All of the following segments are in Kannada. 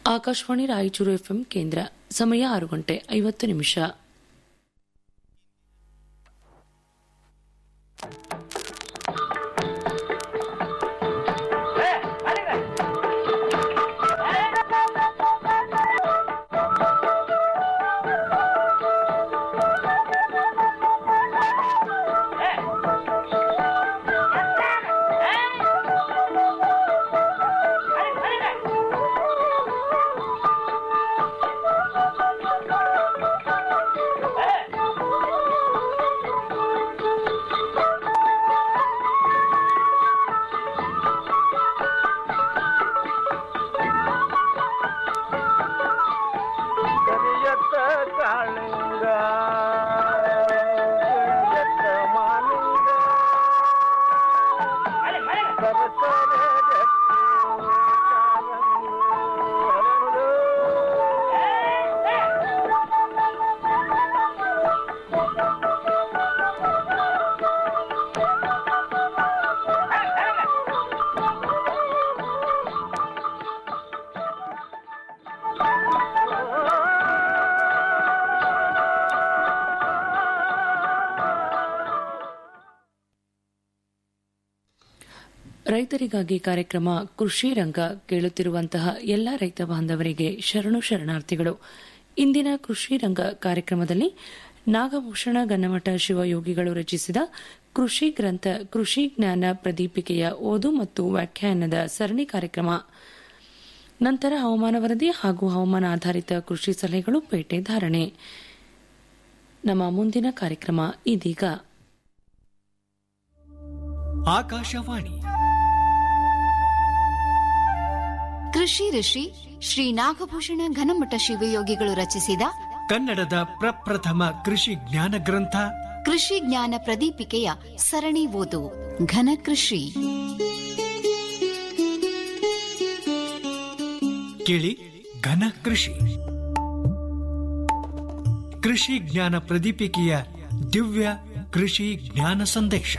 ಆಕಾಶವಾಣಿ ರಾಯಚೂರು ಎಫ್ಎಂ ಕೇಂದ್ರ ಸಮಯ ಆರು ಗಂಟೆ ಐವತ್ತು ನಿಮಿಷ ಕರಿಯತ್ತ ಕಾಳಿಂಗ ಕರಿಯತ್ತ ಮಾಲಿಂಗ ಸರಸರ ಗಟ್ಟಿ ಕಾರಂಗಿ ಹರಳು. ರೈತರಿಗಾಗಿ ಕಾರ್ಯಕ್ರಮ ಕೃಷಿ ರಂಗ ಕೇಳುತ್ತಿರುವಂತಹ ಎಲ್ಲ ರೈತ ಬಾಂಧವರಿಗೆ ಶರಣು ಶರಣಾರ್ಥಿಗಳು ಇಂದಿನ ಕೃಷಿ ರಂಗ ಕಾರ್ಯಕ್ರಮದಲ್ಲಿ ನಾಗಭೂಷಣ ಗನ್ನಮಠ ಶಿವಯೋಗಿಗಳು ರಚಿಸಿದ ಕೃಷಿ ಗ್ರಂಥ ಕೃಷಿ ಜ್ಞಾನ ಪ್ರದೀಪಿಕೆಯ ಓದು ಮತ್ತು ವ್ಯಾಖ್ಯಾನದ ಸರಣಿ ಕಾರ್ಯಕ್ರಮ ನಂತರ ಹವಾಮಾನ ವರದಿ ಹಾಗೂ ಹವಾಮಾನ ಆಧಾರಿತ ಕೃಷಿ ಸಲಹೆಗಳು ಪೇಟೆ ಧಾರಣೆ ನಮ್ಮ ಮುಂದಿನ ಕಾರ್ಯಕ್ರಮ ಇದೀಗ ಆಕಾಶವಾಣಿ ಕೃಷಿ ಋಷಿ ಶ್ರೀ ನಾಗಭೂಷಣ ಘನಮಠ ಶಿವಯೋಗಿಗಳು ರಚಿಸಿದ ಕನ್ನಡದ ಪ್ರಪ್ರಥಮ ಕೃಷಿ ಜ್ಞಾನ ಗ್ರಂಥ ಕೃಷಿ ಜ್ಞಾನ ಪ್ರದೀಪಿಕೆಯ ಸರಣಿ ಓದು ಘನ ಕೃಷಿ ಕೇಳಿ ಘನ ಕೃಷಿ ಕೃಷಿ ಜ್ಞಾನ ಪ್ರದೀಪಿಕೆಯ ದಿವ್ಯ ಕೃಷಿ ಜ್ಞಾನ ಸಂದೇಶ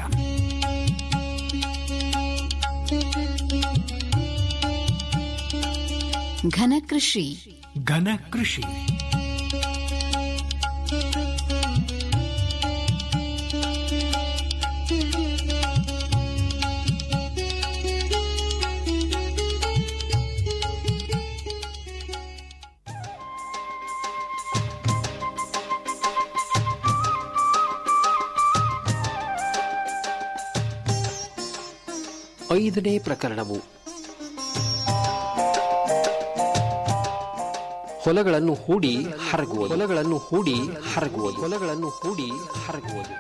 ಘನ ಕೃಷಿ ಘನ ಕೃಷಿ ಐದನೇ ಪ್ರಕರಣವು ಹೊಲಗಳನ್ನು ಹೂಡಿ ಹರಗುವುದು ಹೊಲಗಳನ್ನು ಹೂಡಿ ಹರಗುವುದು ಹೊಲಗಳನ್ನು ಹೂಡಿ ಹರಗುವುದು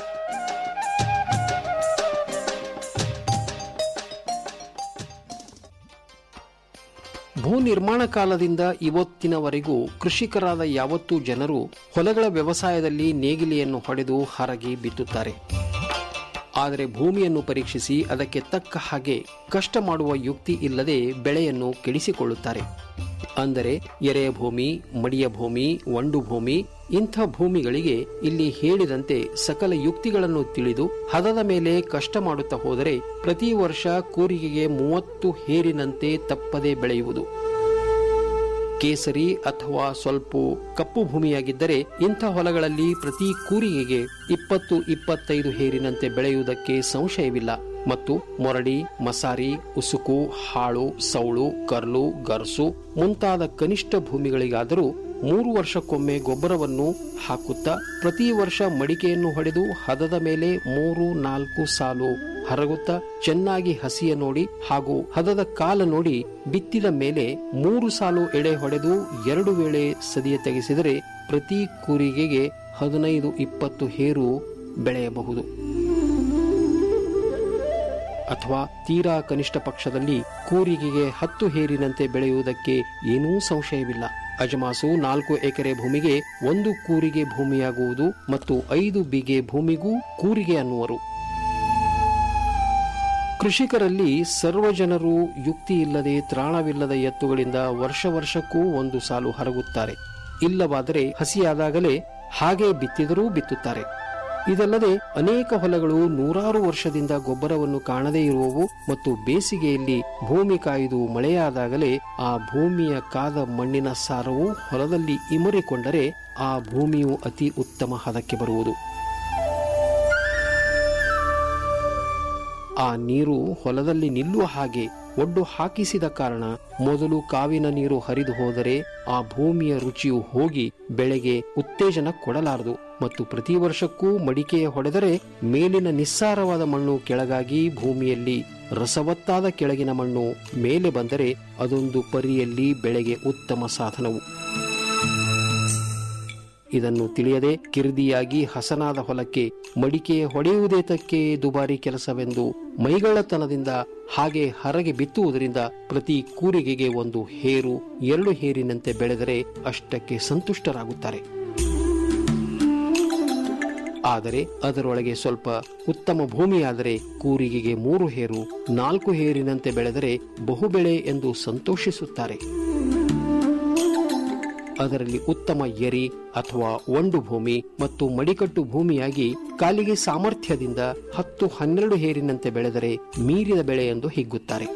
ಭೂ ನಿರ್ಮಾಣ ಕಾಲದಿಂದ ಇವತ್ತಿನವರೆಗೂ ಕೃಷಿಕರಾದ ಯಾವತ್ತೂ ಜನರು ಹೊಲಗಳ ವ್ಯವಸಾಯದಲ್ಲಿ ನೇಗಿಲಿಯನ್ನು ಹೊಡೆದು ಹರಗಿ ಬಿತ್ತುತ್ತಾರೆ ಆದರೆ ಭೂಮಿಯನ್ನು ಪರೀಕ್ಷಿಸಿ ಅದಕ್ಕೆ ತಕ್ಕ ಹಾಗೆ ಕಷ್ಟ ಮಾಡುವ ಯುಕ್ತಿ ಇಲ್ಲದೆ ಬೆಳೆಯನ್ನು ಕೆಡಿಸಿಕೊಳ್ಳುತ್ತಾರೆ ಅಂದರೆ ಎರೆಯ ಭೂಮಿ ಮಡಿಯ ಭೂಮಿ ಒಂಡು ಭೂಮಿ ಇಂಥ ಭೂಮಿಗಳಿಗೆ ಇಲ್ಲಿ ಹೇಳಿದಂತೆ ಸಕಲ ಯುಕ್ತಿಗಳನ್ನು ತಿಳಿದು ಹದದ ಮೇಲೆ ಕಷ್ಟ ಮಾಡುತ್ತಾ ಹೋದರೆ ಪ್ರತಿ ವರ್ಷ ಕೂರಿಗೆಗೆ ಮೂವತ್ತು ಹೇರಿನಂತೆ ತಪ್ಪದೆ ಬೆಳೆಯುವುದು ಕೇಸರಿ ಅಥವಾ ಸ್ವಲ್ಪ ಕಪ್ಪು ಭೂಮಿಯಾಗಿದ್ದರೆ ಇಂಥ ಹೊಲಗಳಲ್ಲಿ ಪ್ರತಿ ಕೂರಿಗೆಗೆ ಇಪ್ಪತ್ತು ಇಪ್ಪತ್ತೈದು ಹೇರಿನಂತೆ ಬೆಳೆಯುವುದಕ್ಕೆ ಸಂಶಯವಿಲ್ಲ ಮತ್ತು ಮೊರಡಿ ಮಸಾರಿ ಉಸುಕು ಹಾಳು ಸೌಳು ಕರ್ಲು ಗರ್ಸು ಮುಂತಾದ ಕನಿಷ್ಠ ಭೂಮಿಗಳಿಗಾದರೂ ಮೂರು ವರ್ಷಕ್ಕೊಮ್ಮೆ ಗೊಬ್ಬರವನ್ನು ಹಾಕುತ್ತಾ ಪ್ರತಿ ವರ್ಷ ಮಡಿಕೆಯನ್ನು ಹೊಡೆದು ಹದದ ಮೇಲೆ ಮೂರು ನಾಲ್ಕು ಸಾಲು ಹರಗುತ್ತಾ ಚೆನ್ನಾಗಿ ಹಸಿಯ ನೋಡಿ ಹಾಗೂ ಹದದ ಕಾಲ ನೋಡಿ ಬಿತ್ತಿದ ಮೇಲೆ ಮೂರು ಸಾಲು ಎಡೆ ಹೊಡೆದು ಎರಡು ವೇಳೆ ಸದಿಯ ತೆಗೆಸಿದರೆ ಪ್ರತಿ ಕೂರಿಗೆಗೆ ಹದಿನೈದು ಇಪ್ಪತ್ತು ಹೇರು ಬೆಳೆಯಬಹುದು ಅಥವಾ ತೀರಾ ಕನಿಷ್ಠ ಪಕ್ಷದಲ್ಲಿ ಕೂರಿಗೆಗೆ ಹತ್ತು ಹೇರಿನಂತೆ ಬೆಳೆಯುವುದಕ್ಕೆ ಏನೂ ಸಂಶಯವಿಲ್ಲ ಅಜಮಾಸು ನಾಲ್ಕು ಎಕರೆ ಭೂಮಿಗೆ ಒಂದು ಕೂರಿಗೆ ಭೂಮಿಯಾಗುವುದು ಮತ್ತು ಐದು ಬಿಗೆ ಭೂಮಿಗೂ ಕೂರಿಗೆ ಅನ್ನುವರು ಕೃಷಿಕರಲ್ಲಿ ಸರ್ವ ಜನರು ಯುಕ್ತಿ ಇಲ್ಲದೆ ತ್ರಾಣವಿಲ್ಲದ ಎತ್ತುಗಳಿಂದ ವರ್ಷ ವರ್ಷಕ್ಕೂ ಒಂದು ಸಾಲು ಹರಗುತ್ತಾರೆ ಇಲ್ಲವಾದರೆ ಹಸಿಯಾದಾಗಲೇ ಹಾಗೆ ಬಿತ್ತಿದರೂ ಬಿತ್ತುತ್ತಾರೆ ಇದಲ್ಲದೆ ಅನೇಕ ಹೊಲಗಳು ನೂರಾರು ವರ್ಷದಿಂದ ಗೊಬ್ಬರವನ್ನು ಕಾಣದೇ ಇರುವವು ಮತ್ತು ಬೇಸಿಗೆಯಲ್ಲಿ ಭೂಮಿ ಕಾಯ್ದು ಮಳೆಯಾದಾಗಲೇ ಆ ಭೂಮಿಯ ಕಾದ ಮಣ್ಣಿನ ಸಾರವು ಹೊಲದಲ್ಲಿ ಇಮರಿಕೊಂಡರೆ ಆ ಭೂಮಿಯು ಅತಿ ಉತ್ತಮ ಹದಕ್ಕೆ ಬರುವುದು ಆ ನೀರು ಹೊಲದಲ್ಲಿ ನಿಲ್ಲುವ ಹಾಗೆ ಒಡ್ಡು ಹಾಕಿಸಿದ ಕಾರಣ ಮೊದಲು ಕಾವಿನ ನೀರು ಹರಿದು ಹೋದರೆ ಆ ಭೂಮಿಯ ರುಚಿಯು ಹೋಗಿ ಬೆಳೆಗೆ ಉತ್ತೇಜನ ಕೊಡಲಾರದು ಮತ್ತು ಪ್ರತಿ ವರ್ಷಕ್ಕೂ ಮಡಿಕೆಯ ಹೊಡೆದರೆ ಮೇಲಿನ ನಿಸ್ಸಾರವಾದ ಮಣ್ಣು ಕೆಳಗಾಗಿ ಭೂಮಿಯಲ್ಲಿ ರಸವತ್ತಾದ ಕೆಳಗಿನ ಮಣ್ಣು ಮೇಲೆ ಬಂದರೆ ಅದೊಂದು ಪರಿಯಲ್ಲಿ ಬೆಳೆಗೆ ಉತ್ತಮ ಸಾಧನವು ಇದನ್ನು ತಿಳಿಯದೆ ಕಿರ್ದಿಯಾಗಿ ಹಸನಾದ ಹೊಲಕ್ಕೆ ಮಡಿಕೆ ಹೊಡೆಯುವುದೇ ತಕ್ಕೆ ದುಬಾರಿ ಕೆಲಸವೆಂದು ಮೈಗಳ್ಳತನದಿಂದ ಹಾಗೆ ಹರಗೆ ಬಿತ್ತುವುದರಿಂದ ಪ್ರತಿ ಕೂರಿಗೆಗೆ ಒಂದು ಹೇರು ಎರಡು ಹೇರಿನಂತೆ ಬೆಳೆದರೆ ಅಷ್ಟಕ್ಕೆ ಸಂತುಷ್ಟರಾಗುತ್ತಾರೆ ಆದರೆ ಅದರೊಳಗೆ ಸ್ವಲ್ಪ ಉತ್ತಮ ಭೂಮಿಯಾದರೆ ಕೂರಿಗೆಗೆ ಮೂರು ಹೇರು ನಾಲ್ಕು ಹೇರಿನಂತೆ ಬೆಳೆದರೆ ಬಹುಬೆಳೆ ಎಂದು ಸಂತೋಷಿಸುತ್ತಾರೆ ಅದರಲ್ಲಿ ಉತ್ತಮ ಎರಿ ಅಥವಾ ಒಂಡು ಭೂಮಿ ಮತ್ತು ಮಡಿಕಟ್ಟು ಭೂಮಿಯಾಗಿ ಕಾಲಿಗೆ ಸಾಮರ್ಥ್ಯದಿಂದ ಹತ್ತು ಹನ್ನೆರಡು ಹೇರಿನಂತೆ ಬೆಳೆದರೆ ಮೀರಿದ ಬೆಳೆ ಎಂದು ಹಿಗ್ಗುತ್ತಾರೆ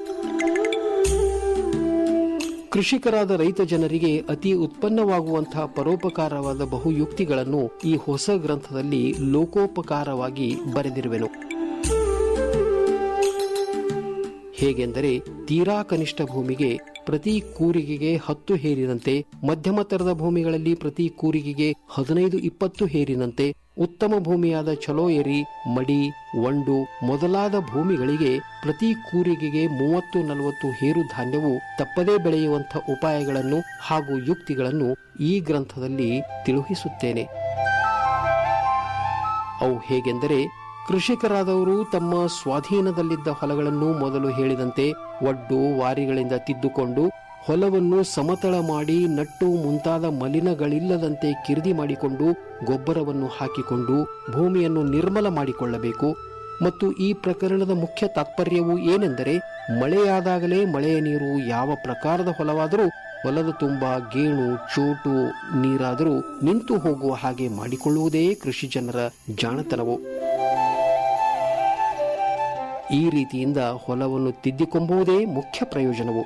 ಕೃಷಿಕರಾದ ರೈತ ಜನರಿಗೆ ಅತಿ ಉತ್ಪನ್ನವಾಗುವಂತಹ ಪರೋಪಕಾರವಾದ ಬಹುಯುಕ್ತಿಗಳನ್ನು ಈ ಹೊಸ ಗ್ರಂಥದಲ್ಲಿ ಲೋಕೋಪಕಾರವಾಗಿ ಬರೆದಿರುವೆನು ಹೇಗೆಂದರೆ ತೀರಾ ಕನಿಷ್ಠ ಭೂಮಿಗೆ ಪ್ರತಿ ಕೂರಿಗೆಗೆ ಹತ್ತು ಹೇರಿನಂತೆ ಮಧ್ಯಮ ತರದ ಭೂಮಿಗಳಲ್ಲಿ ಪ್ರತಿ ಕೂರಿಗೆಗೆ ಹದಿನೈದು ಇಪ್ಪತ್ತು ಹೇರಿನಂತೆ ಉತ್ತಮ ಭೂಮಿಯಾದ ಚಲೋ ಎರಿ ಮಡಿ ಒಂಡು ಮೊದಲಾದ ಭೂಮಿಗಳಿಗೆ ಪ್ರತಿ ಕೂರಿಗೆಗೆ ಮೂವತ್ತು ನಲವತ್ತು ಹೇರು ಧಾನ್ಯವು ತಪ್ಪದೇ ಬೆಳೆಯುವಂಥ ಉಪಾಯಗಳನ್ನು ಹಾಗೂ ಯುಕ್ತಿಗಳನ್ನು ಈ ಗ್ರಂಥದಲ್ಲಿ ತಿಳುಹಿಸುತ್ತೇನೆ ಅವು ಹೇಗೆಂದರೆ ಕೃಷಿಕರಾದವರು ತಮ್ಮ ಸ್ವಾಧೀನದಲ್ಲಿದ್ದ ಹೊಲಗಳನ್ನು ಮೊದಲು ಹೇಳಿದಂತೆ ಒಡ್ಡು ವಾರಿಗಳಿಂದ ತಿದ್ದುಕೊಂಡು ಹೊಲವನ್ನು ಸಮತಳ ಮಾಡಿ ನಟ್ಟು ಮುಂತಾದ ಮಲಿನಗಳಿಲ್ಲದಂತೆ ಕಿರಿದಿ ಮಾಡಿಕೊಂಡು ಗೊಬ್ಬರವನ್ನು ಹಾಕಿಕೊಂಡು ಭೂಮಿಯನ್ನು ನಿರ್ಮಲ ಮಾಡಿಕೊಳ್ಳಬೇಕು ಮತ್ತು ಈ ಪ್ರಕರಣದ ಮುಖ್ಯ ತಾತ್ಪರ್ಯವು ಏನೆಂದರೆ ಮಳೆಯಾದಾಗಲೇ ಮಳೆಯ ನೀರು ಯಾವ ಪ್ರಕಾರದ ಹೊಲವಾದರೂ ಹೊಲದ ತುಂಬ ಗೇಣು ಚೋಟು ನೀರಾದರೂ ನಿಂತು ಹೋಗುವ ಹಾಗೆ ಮಾಡಿಕೊಳ್ಳುವುದೇ ಕೃಷಿ ಜನರ ಜಾಣತನವು ಈ ರೀತಿಯಿಂದ ಹೊಲವನ್ನು ತಿದ್ದಿಕೊಂಬುವುದೇ ಮುಖ್ಯ ಪ್ರಯೋಜನವು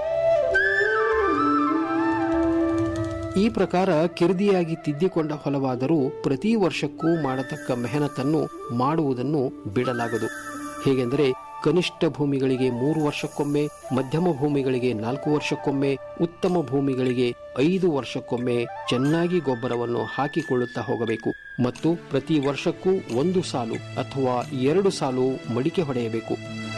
ಈ ಪ್ರಕಾರ ಕಿರ್ದಿಯಾಗಿ ತಿದ್ದಿಕೊಂಡ ಹೊಲವಾದರೂ ಪ್ರತಿ ವರ್ಷಕ್ಕೂ ಮಾಡತಕ್ಕ ಮೆಹನತನ್ನು ಮಾಡುವುದನ್ನು ಬಿಡಲಾಗದು ಹೇಗೆಂದರೆ ಕನಿಷ್ಠ ಭೂಮಿಗಳಿಗೆ ಮೂರು ವರ್ಷಕ್ಕೊಮ್ಮೆ ಮಧ್ಯಮ ಭೂಮಿಗಳಿಗೆ ನಾಲ್ಕು ವರ್ಷಕ್ಕೊಮ್ಮೆ ಉತ್ತಮ ಭೂಮಿಗಳಿಗೆ ಐದು ವರ್ಷಕ್ಕೊಮ್ಮೆ ಚೆನ್ನಾಗಿ ಗೊಬ್ಬರವನ್ನು ಹಾಕಿಕೊಳ್ಳುತ್ತಾ ಹೋಗಬೇಕು ಮತ್ತು ಪ್ರತಿ ವರ್ಷಕ್ಕೂ ಒಂದು ಸಾಲು ಅಥವಾ ಎರಡು ಸಾಲು ಮಡಿಕೆ ಹೊಡೆಯಬೇಕು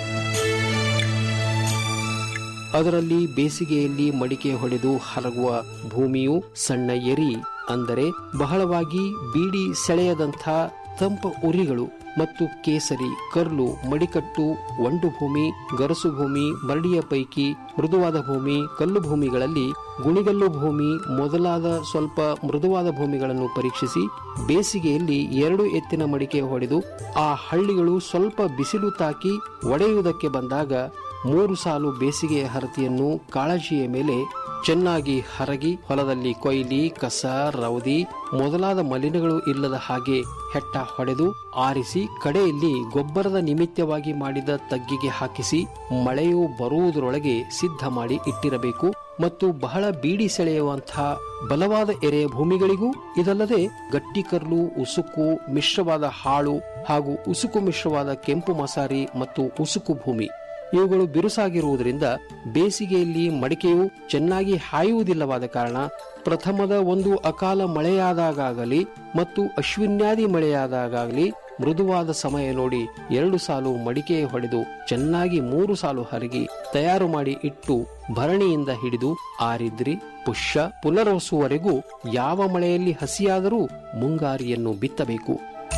ಅದರಲ್ಲಿ ಬೇಸಿಗೆಯಲ್ಲಿ ಮಡಿಕೆ ಹೊಡೆದು ಹರಗುವ ಭೂಮಿಯು ಸಣ್ಣ ಎರಿ ಅಂದರೆ ಬಹಳವಾಗಿ ಬೀಡಿ ಸೆಳೆಯದಂಥ ತಂಪ ಉರಿಗಳು ಮತ್ತು ಕೇಸರಿ ಕರ್ಲು ಮಡಿಕಟ್ಟು ಒಂಡು ಭೂಮಿ ಗರಸು ಭೂಮಿ ಮರಡಿಯ ಪೈಕಿ ಮೃದುವಾದ ಭೂಮಿ ಕಲ್ಲು ಭೂಮಿಗಳಲ್ಲಿ ಗುಣಿಗಲ್ಲು ಭೂಮಿ ಮೊದಲಾದ ಸ್ವಲ್ಪ ಮೃದುವಾದ ಭೂಮಿಗಳನ್ನು ಪರೀಕ್ಷಿಸಿ ಬೇಸಿಗೆಯಲ್ಲಿ ಎರಡು ಎತ್ತಿನ ಮಡಿಕೆ ಹೊಡೆದು ಆ ಹಳ್ಳಿಗಳು ಸ್ವಲ್ಪ ಬಿಸಿಲು ತಾಕಿ ಒಡೆಯುವುದಕ್ಕೆ ಬಂದಾಗ ಮೂರು ಸಾಲು ಬೇಸಿಗೆಯ ಹರತಿಯನ್ನು ಕಾಳಜಿಯ ಮೇಲೆ ಚೆನ್ನಾಗಿ ಹರಗಿ ಹೊಲದಲ್ಲಿ ಕೊಯ್ಲಿ ಕಸ ರವದಿ ಮೊದಲಾದ ಮಲಿನಗಳು ಇಲ್ಲದ ಹಾಗೆ ಹೆಟ್ಟ ಹೊಡೆದು ಆರಿಸಿ ಕಡೆಯಲ್ಲಿ ಗೊಬ್ಬರದ ನಿಮಿತ್ತವಾಗಿ ಮಾಡಿದ ತಗ್ಗಿಗೆ ಹಾಕಿಸಿ ಮಳೆಯು ಬರುವುದರೊಳಗೆ ಸಿದ್ಧ ಮಾಡಿ ಇಟ್ಟಿರಬೇಕು ಮತ್ತು ಬಹಳ ಬೀಡಿ ಸೆಳೆಯುವಂತಹ ಬಲವಾದ ಎರೆಯ ಭೂಮಿಗಳಿಗೂ ಇದಲ್ಲದೆ ಗಟ್ಟಿ ಕರ್ಲು ಉಸುಕು ಮಿಶ್ರವಾದ ಹಾಳು ಹಾಗೂ ಉಸುಕು ಮಿಶ್ರವಾದ ಕೆಂಪು ಮಸಾರಿ ಮತ್ತು ಉಸುಕು ಭೂಮಿ ಇವುಗಳು ಬಿರುಸಾಗಿರುವುದರಿಂದ ಬೇಸಿಗೆಯಲ್ಲಿ ಮಡಿಕೆಯು ಚೆನ್ನಾಗಿ ಹಾಯುವುದಿಲ್ಲವಾದ ಕಾರಣ ಪ್ರಥಮದ ಒಂದು ಅಕಾಲ ಮಳೆಯಾದಾಗಲಿ ಮತ್ತು ಅಶ್ವಿನ್ಯಾದಿ ಮಳೆಯಾದಾಗಲಿ ಮೃದುವಾದ ಸಮಯ ನೋಡಿ ಎರಡು ಸಾಲು ಮಡಿಕೆ ಹೊಡೆದು ಚೆನ್ನಾಗಿ ಮೂರು ಸಾಲು ಹರಗಿ ತಯಾರು ಮಾಡಿ ಇಟ್ಟು ಭರಣಿಯಿಂದ ಹಿಡಿದು ಆರಿದ್ರಿ ಪುಷ್ಯ ಪುನರ್ವಸುವರೆಗೂ ಯಾವ ಮಳೆಯಲ್ಲಿ ಹಸಿಯಾದರೂ ಮುಂಗಾರಿಯನ್ನು ಬಿತ್ತಬೇಕು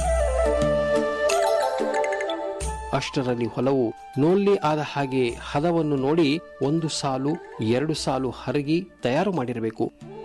ಅಷ್ಟರಲ್ಲಿ ಹೊಲವು ನೋಲ್ಲಿ ಆದ ಹಾಗೆ ಹದವನ್ನು ನೋಡಿ ಒಂದು ಸಾಲು ಎರಡು ಸಾಲು ಹರಗಿ ತಯಾರು ಮಾಡಿರಬೇಕು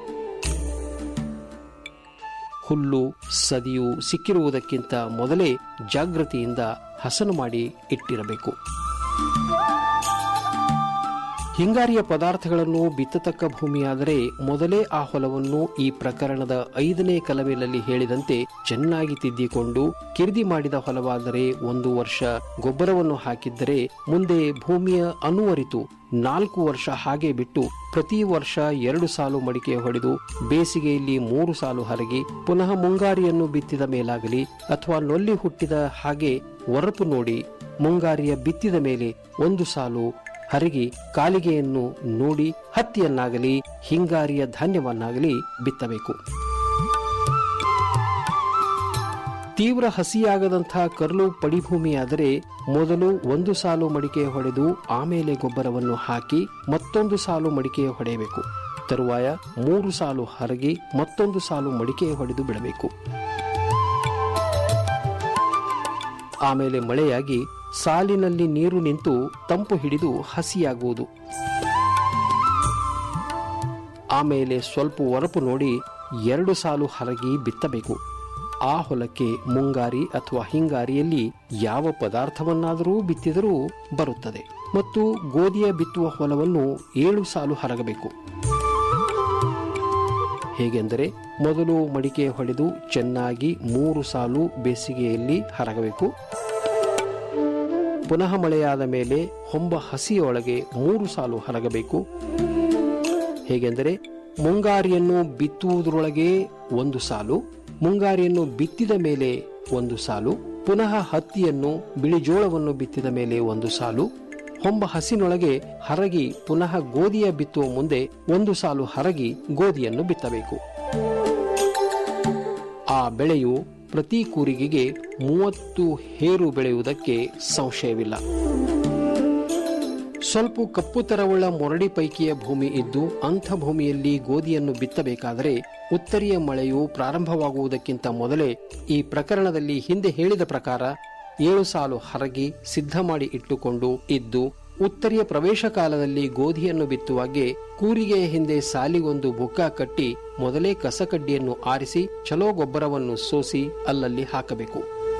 ಹುಲ್ಲು ಸದಿಯು ಸಿಕ್ಕಿರುವುದಕ್ಕಿಂತ ಮೊದಲೇ ಜಾಗೃತಿಯಿಂದ ಹಸನು ಮಾಡಿ ಇಟ್ಟಿರಬೇಕು ಹಿಂಗಾರಿಯ ಪದಾರ್ಥಗಳನ್ನು ಬಿತ್ತತಕ್ಕ ಭೂಮಿಯಾದರೆ ಮೊದಲೇ ಆ ಹೊಲವನ್ನು ಈ ಪ್ರಕರಣದ ಐದನೇ ಕಲವೆಯಲ್ಲಿ ಹೇಳಿದಂತೆ ಚೆನ್ನಾಗಿ ತಿದ್ದಿಕೊಂಡು ಕಿರ್ದಿ ಮಾಡಿದ ಹೊಲವಾದರೆ ಒಂದು ವರ್ಷ ಗೊಬ್ಬರವನ್ನು ಹಾಕಿದ್ದರೆ ಮುಂದೆ ಭೂಮಿಯ ಅನುವರಿತು ನಾಲ್ಕು ವರ್ಷ ಹಾಗೆ ಬಿಟ್ಟು ಪ್ರತಿ ವರ್ಷ ಎರಡು ಸಾಲು ಮಡಿಕೆ ಹೊಡೆದು ಬೇಸಿಗೆಯಲ್ಲಿ ಮೂರು ಸಾಲು ಹರಗಿ ಪುನಃ ಮುಂಗಾರಿಯನ್ನು ಬಿತ್ತಿದ ಮೇಲಾಗಲಿ ಅಥವಾ ನೊಲ್ಲಿ ಹುಟ್ಟಿದ ಹಾಗೆ ಹೊರತು ನೋಡಿ ಮುಂಗಾರಿಯ ಬಿತ್ತಿದ ಮೇಲೆ ಒಂದು ಸಾಲು ಹರಗಿ ಕಾಲಿಗೆಯನ್ನು ನೋಡಿ ಹತ್ತಿಯನ್ನಾಗಲಿ ಹಿಂಗಾರಿಯ ಧಾನ್ಯವನ್ನಾಗಲಿ ಬಿತ್ತಬೇಕು ತೀವ್ರ ಹಸಿಯಾಗದಂತಹ ಕರ್ಲು ಪಡಿಭೂಮಿಯಾದರೆ ಮೊದಲು ಒಂದು ಸಾಲು ಮಡಿಕೆ ಹೊಡೆದು ಆಮೇಲೆ ಗೊಬ್ಬರವನ್ನು ಹಾಕಿ ಮತ್ತೊಂದು ಸಾಲು ಮಡಿಕೆ ಹೊಡೆಯಬೇಕು ತರುವಾಯ ಮೂರು ಸಾಲು ಹರಗಿ ಮತ್ತೊಂದು ಸಾಲು ಮಡಿಕೆ ಹೊಡೆದು ಬಿಡಬೇಕು ಆಮೇಲೆ ಮಳೆಯಾಗಿ ಸಾಲಿನಲ್ಲಿ ನೀರು ನಿಂತು ತಂಪು ಹಿಡಿದು ಹಸಿಯಾಗುವುದು ಆಮೇಲೆ ಸ್ವಲ್ಪ ಒರಪು ನೋಡಿ ಎರಡು ಸಾಲು ಹರಗಿ ಬಿತ್ತಬೇಕು ಆ ಹೊಲಕ್ಕೆ ಮುಂಗಾರಿ ಅಥವಾ ಹಿಂಗಾರಿಯಲ್ಲಿ ಯಾವ ಪದಾರ್ಥವನ್ನಾದರೂ ಬಿತ್ತಿದರೂ ಬರುತ್ತದೆ ಮತ್ತು ಗೋಧಿಯ ಬಿತ್ತುವ ಹೊಲವನ್ನು ಏಳು ಸಾಲು ಹರಗಬೇಕು ಹೇಗೆಂದರೆ ಮೊದಲು ಮಡಿಕೆ ಹೊಡೆದು ಚೆನ್ನಾಗಿ ಮೂರು ಸಾಲು ಬೇಸಿಗೆಯಲ್ಲಿ ಹರಗಬೇಕು ಪುನಃ ಮಳೆಯಾದ ಮೇಲೆ ಹೊಂಬ ಹಸಿಯೊಳಗೆ ಮೂರು ಸಾಲು ಹರಗಬೇಕು ಹೇಗೆಂದರೆ ಮುಂಗಾರಿಯನ್ನು ಬಿತ್ತುವುದರೊಳಗೆ ಒಂದು ಸಾಲು ಮುಂಗಾರಿಯನ್ನು ಬಿತ್ತಿದ ಮೇಲೆ ಒಂದು ಸಾಲು ಪುನಃ ಹತ್ತಿಯನ್ನು ಬಿಳಿಜೋಳವನ್ನು ಬಿತ್ತಿದ ಮೇಲೆ ಒಂದು ಸಾಲು ಹೊಂಬ ಹಸಿನೊಳಗೆ ಹರಗಿ ಪುನಃ ಗೋಧಿಯ ಬಿತ್ತುವ ಮುಂದೆ ಒಂದು ಸಾಲು ಹರಗಿ ಗೋಧಿಯನ್ನು ಬಿತ್ತಬೇಕು ಆ ಬೆಳೆಯು ಪ್ರತಿ ಕೂರಿಗೆಗೆ ಮೂವತ್ತು ಹೇರು ಬೆಳೆಯುವುದಕ್ಕೆ ಸಂಶಯವಿಲ್ಲ ಸ್ವಲ್ಪ ಕಪ್ಪು ತರವುಳ್ಳ ಮೊರಡಿ ಪೈಕಿಯ ಭೂಮಿ ಇದ್ದು ಅಂಥ ಭೂಮಿಯಲ್ಲಿ ಗೋಧಿಯನ್ನು ಬಿತ್ತಬೇಕಾದರೆ ಉತ್ತರಿಯ ಮಳೆಯು ಪ್ರಾರಂಭವಾಗುವುದಕ್ಕಿಂತ ಮೊದಲೇ ಈ ಪ್ರಕರಣದಲ್ಲಿ ಹಿಂದೆ ಹೇಳಿದ ಪ್ರಕಾರ ಏಳು ಸಾಲು ಹರಗಿ ಸಿದ್ಧ ಮಾಡಿ ಇಟ್ಟುಕೊಂಡು ಇದ್ದು ಉತ್ತರಿಯ ಪ್ರವೇಶ ಕಾಲದಲ್ಲಿ ಗೋಧಿಯನ್ನು ಬಿತ್ತುವಾಗೆ ಕೂರಿಗೆಯ ಹಿಂದೆ ಸಾಲಿಗೊಂದು ಬುಕ್ಕ ಕಟ್ಟಿ ಮೊದಲೇ ಕಸಕಡ್ಡಿಯನ್ನು ಆರಿಸಿ ಚಲೋ ಗೊಬ್ಬರವನ್ನು ಸೋಸಿ ಅಲ್ಲಲ್ಲಿ ಹಾಕಬೇಕು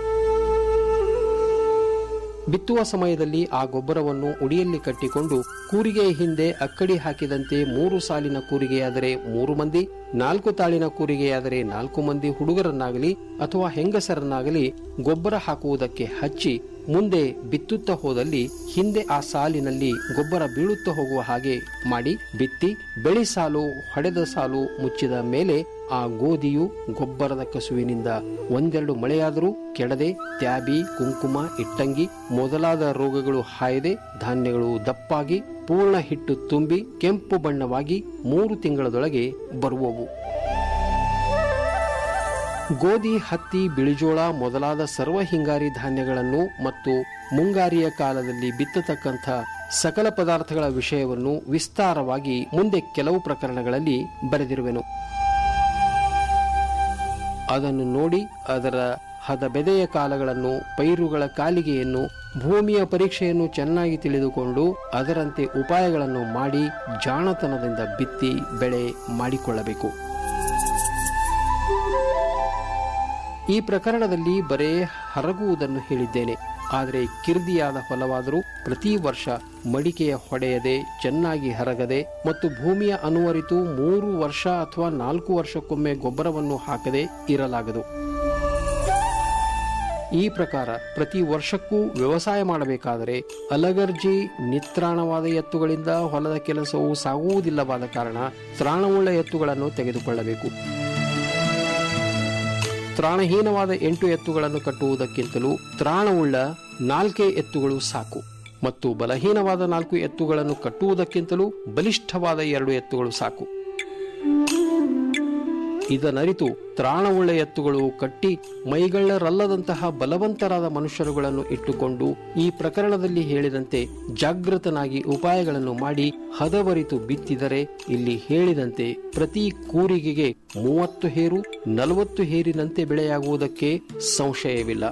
ಬಿತ್ತುವ ಸಮಯದಲ್ಲಿ ಆ ಗೊಬ್ಬರವನ್ನು ಉಡಿಯಲ್ಲಿ ಕಟ್ಟಿಕೊಂಡು ಕೂರಿಗೆಯ ಹಿಂದೆ ಅಕ್ಕಡಿ ಹಾಕಿದಂತೆ ಮೂರು ಸಾಲಿನ ಕೂರಿಗೆಯಾದರೆ ಮೂರು ಮಂದಿ ನಾಲ್ಕು ತಾಳಿನ ಕೂರಿಗೆಯಾದರೆ ನಾಲ್ಕು ಮಂದಿ ಹುಡುಗರನ್ನಾಗಲಿ ಅಥವಾ ಹೆಂಗಸರನ್ನಾಗಲಿ ಗೊಬ್ಬರ ಹಾಕುವುದಕ್ಕೆ ಹಚ್ಚಿ ಮುಂದೆ ಬಿತ್ತುತ್ತಾ ಹೋದಲ್ಲಿ ಹಿಂದೆ ಆ ಸಾಲಿನಲ್ಲಿ ಗೊಬ್ಬರ ಬೀಳುತ್ತಾ ಹೋಗುವ ಹಾಗೆ ಮಾಡಿ ಬಿತ್ತಿ ಬೆಳಿ ಸಾಲು ಹೊಡೆದ ಸಾಲು ಮುಚ್ಚಿದ ಮೇಲೆ ಆ ಗೋಧಿಯು ಗೊಬ್ಬರದ ಕಸುವಿನಿಂದ ಒಂದೆರಡು ಮಳೆಯಾದರೂ ಕೆಡದೆ ತ್ಯಾಬಿ ಕುಂಕುಮ ಇಟ್ಟಂಗಿ ಮೊದಲಾದ ರೋಗಗಳು ಹಾಯದೆ ಧಾನ್ಯಗಳು ದಪ್ಪಾಗಿ ಪೂರ್ಣ ಹಿಟ್ಟು ತುಂಬಿ ಕೆಂಪು ಬಣ್ಣವಾಗಿ ಮೂರು ತಿಂಗಳದೊಳಗೆ ಬರುವವು ಗೋಧಿ ಹತ್ತಿ ಬಿಳಿಜೋಳ ಮೊದಲಾದ ಸರ್ವ ಹಿಂಗಾರಿ ಧಾನ್ಯಗಳನ್ನು ಮತ್ತು ಮುಂಗಾರಿಯ ಕಾಲದಲ್ಲಿ ಬಿತ್ತತಕ್ಕಂಥ ಸಕಲ ಪದಾರ್ಥಗಳ ವಿಷಯವನ್ನು ವಿಸ್ತಾರವಾಗಿ ಮುಂದೆ ಕೆಲವು ಪ್ರಕರಣಗಳಲ್ಲಿ ಬರೆದಿರುವೆನು ಅದನ್ನು ನೋಡಿ ಅದರ ಹದಬೆದೆಯ ಕಾಲಗಳನ್ನು ಪೈರುಗಳ ಕಾಲಿಗೆಯನ್ನು ಭೂಮಿಯ ಪರೀಕ್ಷೆಯನ್ನು ಚೆನ್ನಾಗಿ ತಿಳಿದುಕೊಂಡು ಅದರಂತೆ ಉಪಾಯಗಳನ್ನು ಮಾಡಿ ಜಾಣತನದಿಂದ ಬಿತ್ತಿ ಬೆಳೆ ಮಾಡಿಕೊಳ್ಳಬೇಕು ಈ ಪ್ರಕರಣದಲ್ಲಿ ಬರೇ ಹರಗುವುದನ್ನು ಹೇಳಿದ್ದೇನೆ ಆದರೆ ಕಿರ್ದಿಯಾದ ಹೊಲವಾದರೂ ಪ್ರತಿ ವರ್ಷ ಮಡಿಕೆಯ ಹೊಡೆಯದೆ ಚೆನ್ನಾಗಿ ಹರಗದೆ ಮತ್ತು ಭೂಮಿಯ ಅನುವರಿತು ಮೂರು ವರ್ಷ ಅಥವಾ ನಾಲ್ಕು ವರ್ಷಕ್ಕೊಮ್ಮೆ ಗೊಬ್ಬರವನ್ನು ಹಾಕದೆ ಇರಲಾಗದು ಈ ಪ್ರಕಾರ ಪ್ರತಿ ವರ್ಷಕ್ಕೂ ವ್ಯವಸಾಯ ಮಾಡಬೇಕಾದರೆ ಅಲಗರ್ಜಿ ನಿತ್ರಾಣವಾದ ಎತ್ತುಗಳಿಂದ ಹೊಲದ ಕೆಲಸವು ಸಾಗುವುದಿಲ್ಲವಾದ ಕಾರಣ ತ್ರಾಣವುಳ್ಳ ಎತ್ತುಗಳನ್ನು ತೆಗೆದುಕೊಳ್ಳಬೇಕು ತ್ರಾಣಹೀನವಾದ ಎಂಟು ಎತ್ತುಗಳನ್ನು ಕಟ್ಟುವುದಕ್ಕಿಂತಲೂ ತ್ರಾಣವುಳ್ಳ ನಾಲ್ಕೇ ಎತ್ತುಗಳು ಸಾಕು ಮತ್ತು ಬಲಹೀನವಾದ ನಾಲ್ಕು ಎತ್ತುಗಳನ್ನು ಕಟ್ಟುವುದಕ್ಕಿಂತಲೂ ಬಲಿಷ್ಠವಾದ ಎರಡು ಎತ್ತುಗಳು ಸಾಕು ಇದನರಿತು ತ್ರಾಣವುಳ್ಳ ಎತ್ತುಗಳು ಕಟ್ಟಿ ಮೈಗಳ್ಳರಲ್ಲದಂತಹ ಬಲವಂತರಾದ ಮನುಷ್ಯರುಗಳನ್ನು ಇಟ್ಟುಕೊಂಡು ಈ ಪ್ರಕರಣದಲ್ಲಿ ಹೇಳಿದಂತೆ ಜಾಗೃತನಾಗಿ ಉಪಾಯಗಳನ್ನು ಮಾಡಿ ಹದವರಿತು ಬಿತ್ತಿದರೆ ಇಲ್ಲಿ ಹೇಳಿದಂತೆ ಪ್ರತಿ ಕೂರಿಗೆಗೆ ಮೂವತ್ತು ಹೇರು ನಲವತ್ತು ಹೇರಿನಂತೆ ಬೆಳೆಯಾಗುವುದಕ್ಕೆ ಸಂಶಯವಿಲ್ಲ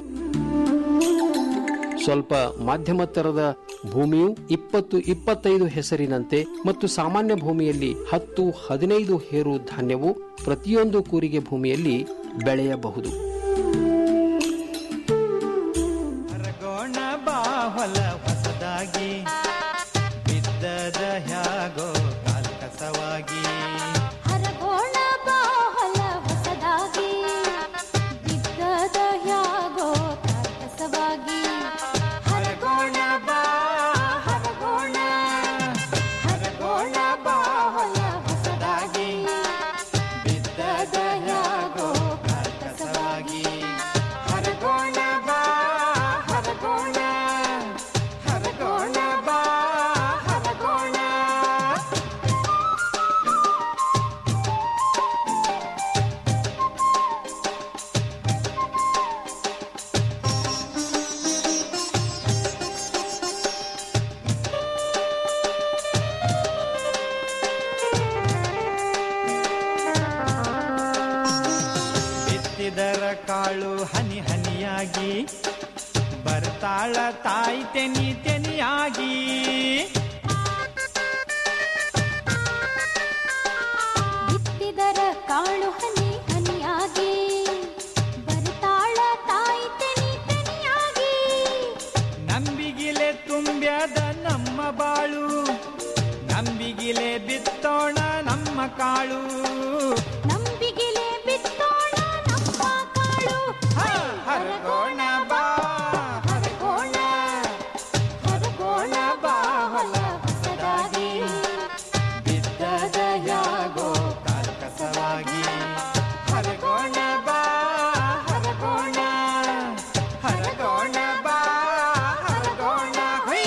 ಸ್ವಲ್ಪ ಮಾಧ್ಯಮತ್ತರದ ಭೂಮಿಯು ಇಪ್ಪತ್ತು ಇಪ್ಪತ್ತೈದು ಹೆಸರಿನಂತೆ ಮತ್ತು ಸಾಮಾನ್ಯ ಭೂಮಿಯಲ್ಲಿ ಹತ್ತು ಹದಿನೈದು ಹೇರು ಧಾನ್ಯವು ಪ್ರತಿಯೊಂದು ಕೂರಿಗೆ ಭೂಮಿಯಲ್ಲಿ ಬೆಳೆಯಬಹುದು ಹರಗೋಣ ಬಾಹೊಲ ಹೊಸದಾಗಿ ಬಿದ್ದದ ಹ್ಯಾ ಕಸವಾಗಿ ಹರಗೋಣ ಬಾ ಹೊಲ ಹೊಸದಾಗಿ ಬಿದ್ದದ ಯಾಗೋ ತಾರಸವಾಗಿ ಹರಗೋಣ ಬಾ ಹರಗೋಣ ಹರಗೋಣ ಬಾ ಹೊಲ ಹೊಸದಾಗಿ ಬಿದ್ದದ ಯಾಗೋ ಕಸವಾಗಿ ಹರಗೋಣ ಬಾ ಹರಗೋಣ ಹರಗೋಣ ಬಾ ಹರಗೋಣ ಬಿತ್ತಿದರ ಕಾಳು ಹನಿ ಹನಿಯಾಗಿ ಬರ್ತಾಳ ತಾಯಿ ತೆನಿ ತೆನಿಯಾಗಿ ಬಿತ್ತಿದರ ಕಾಳು ಹನಿ ಹನಿಯಾಗಿ ಬರ್ತಾಳ ತಾಯಿ ತೆನಿ ತೆನಿಯಾಗಿ ನಂಬಿಗಿಲೆ ತುಂಬ್ಯದ ನಮ್ಮ ಬಾಳು ನಂಬಿಗಿಲೆ ಬಿತ್ತೋಣ ನಮ್ಮ ಕಾಳು ನಂಬಿಗಿಲೆ ಬಿತ್ತೋಣ ನಮ್ಮ ಕಾಳು ಹ, ಹರಗೋಣ ಬಾ ಹರಗೋಣ ಹರಗೋಣ ಬಾ ಹೊಲ ಹೊಸದಾಗಿ ಬಿದ್ದದ ಯಾಗೋ ಕಸವಾಗಿ ಹರಗೋಣ ಬಾ ಹರಗೋಣ ಹರಗೋಣ ಬಾ ಹರಗೋಣ ಹೊಯ್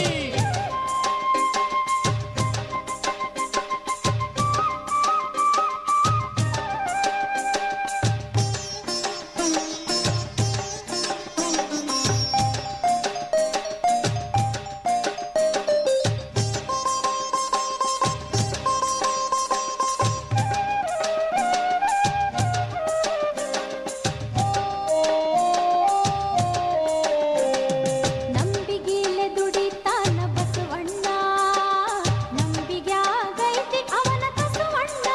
ನಂಬಿಗಿಲೆ ದುಡಿತಾನ ಬಸವಣ್ಣ ನಂಬಿಗ್ಯಾಗೈತಿ ಅವನ ಕಸುವಣ್ಣ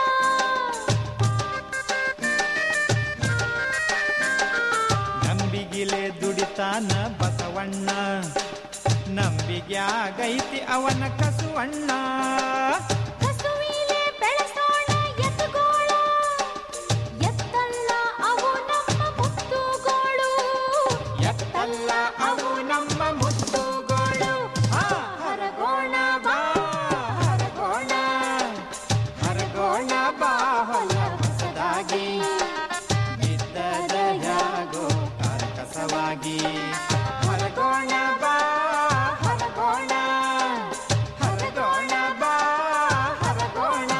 ನಂಬಿಗಿಲೆ ದುಡಿತಾನ ಬಸವಣ್ಣ ನಂಬಿಗ್ಯಾಗೈತಿ ಅವನ ಕಸುವಣ್ಣ ಕಸುವಿಲೆ ಬೆಳೆಸೋಣ ಎತ್ತುಗೋಳ ಎತ್ತಲ್ಲ ಅವು ನಮ್ಮ ಮುತ್ತುಗೋಳು ಎತ್ತಲ್ಲ ಅವು ನಮ್ಮ ಮುತ್ತುಗಳು ಆ, ಹರಗೋಣ ಬಾ ಹರಗೋಣ ಹರಗೋಣ ಬಾ ಹೊಲ ಹೊಸದಾಗಿ ಬಿದ್ದದ ಯಾಗೋ ಕಸವಾಗಿ ಹರಗೋಣ ಬಾ ಹರಗೋಣ ಹರಗೋಣ ಬಾ ಹರಗೋಣ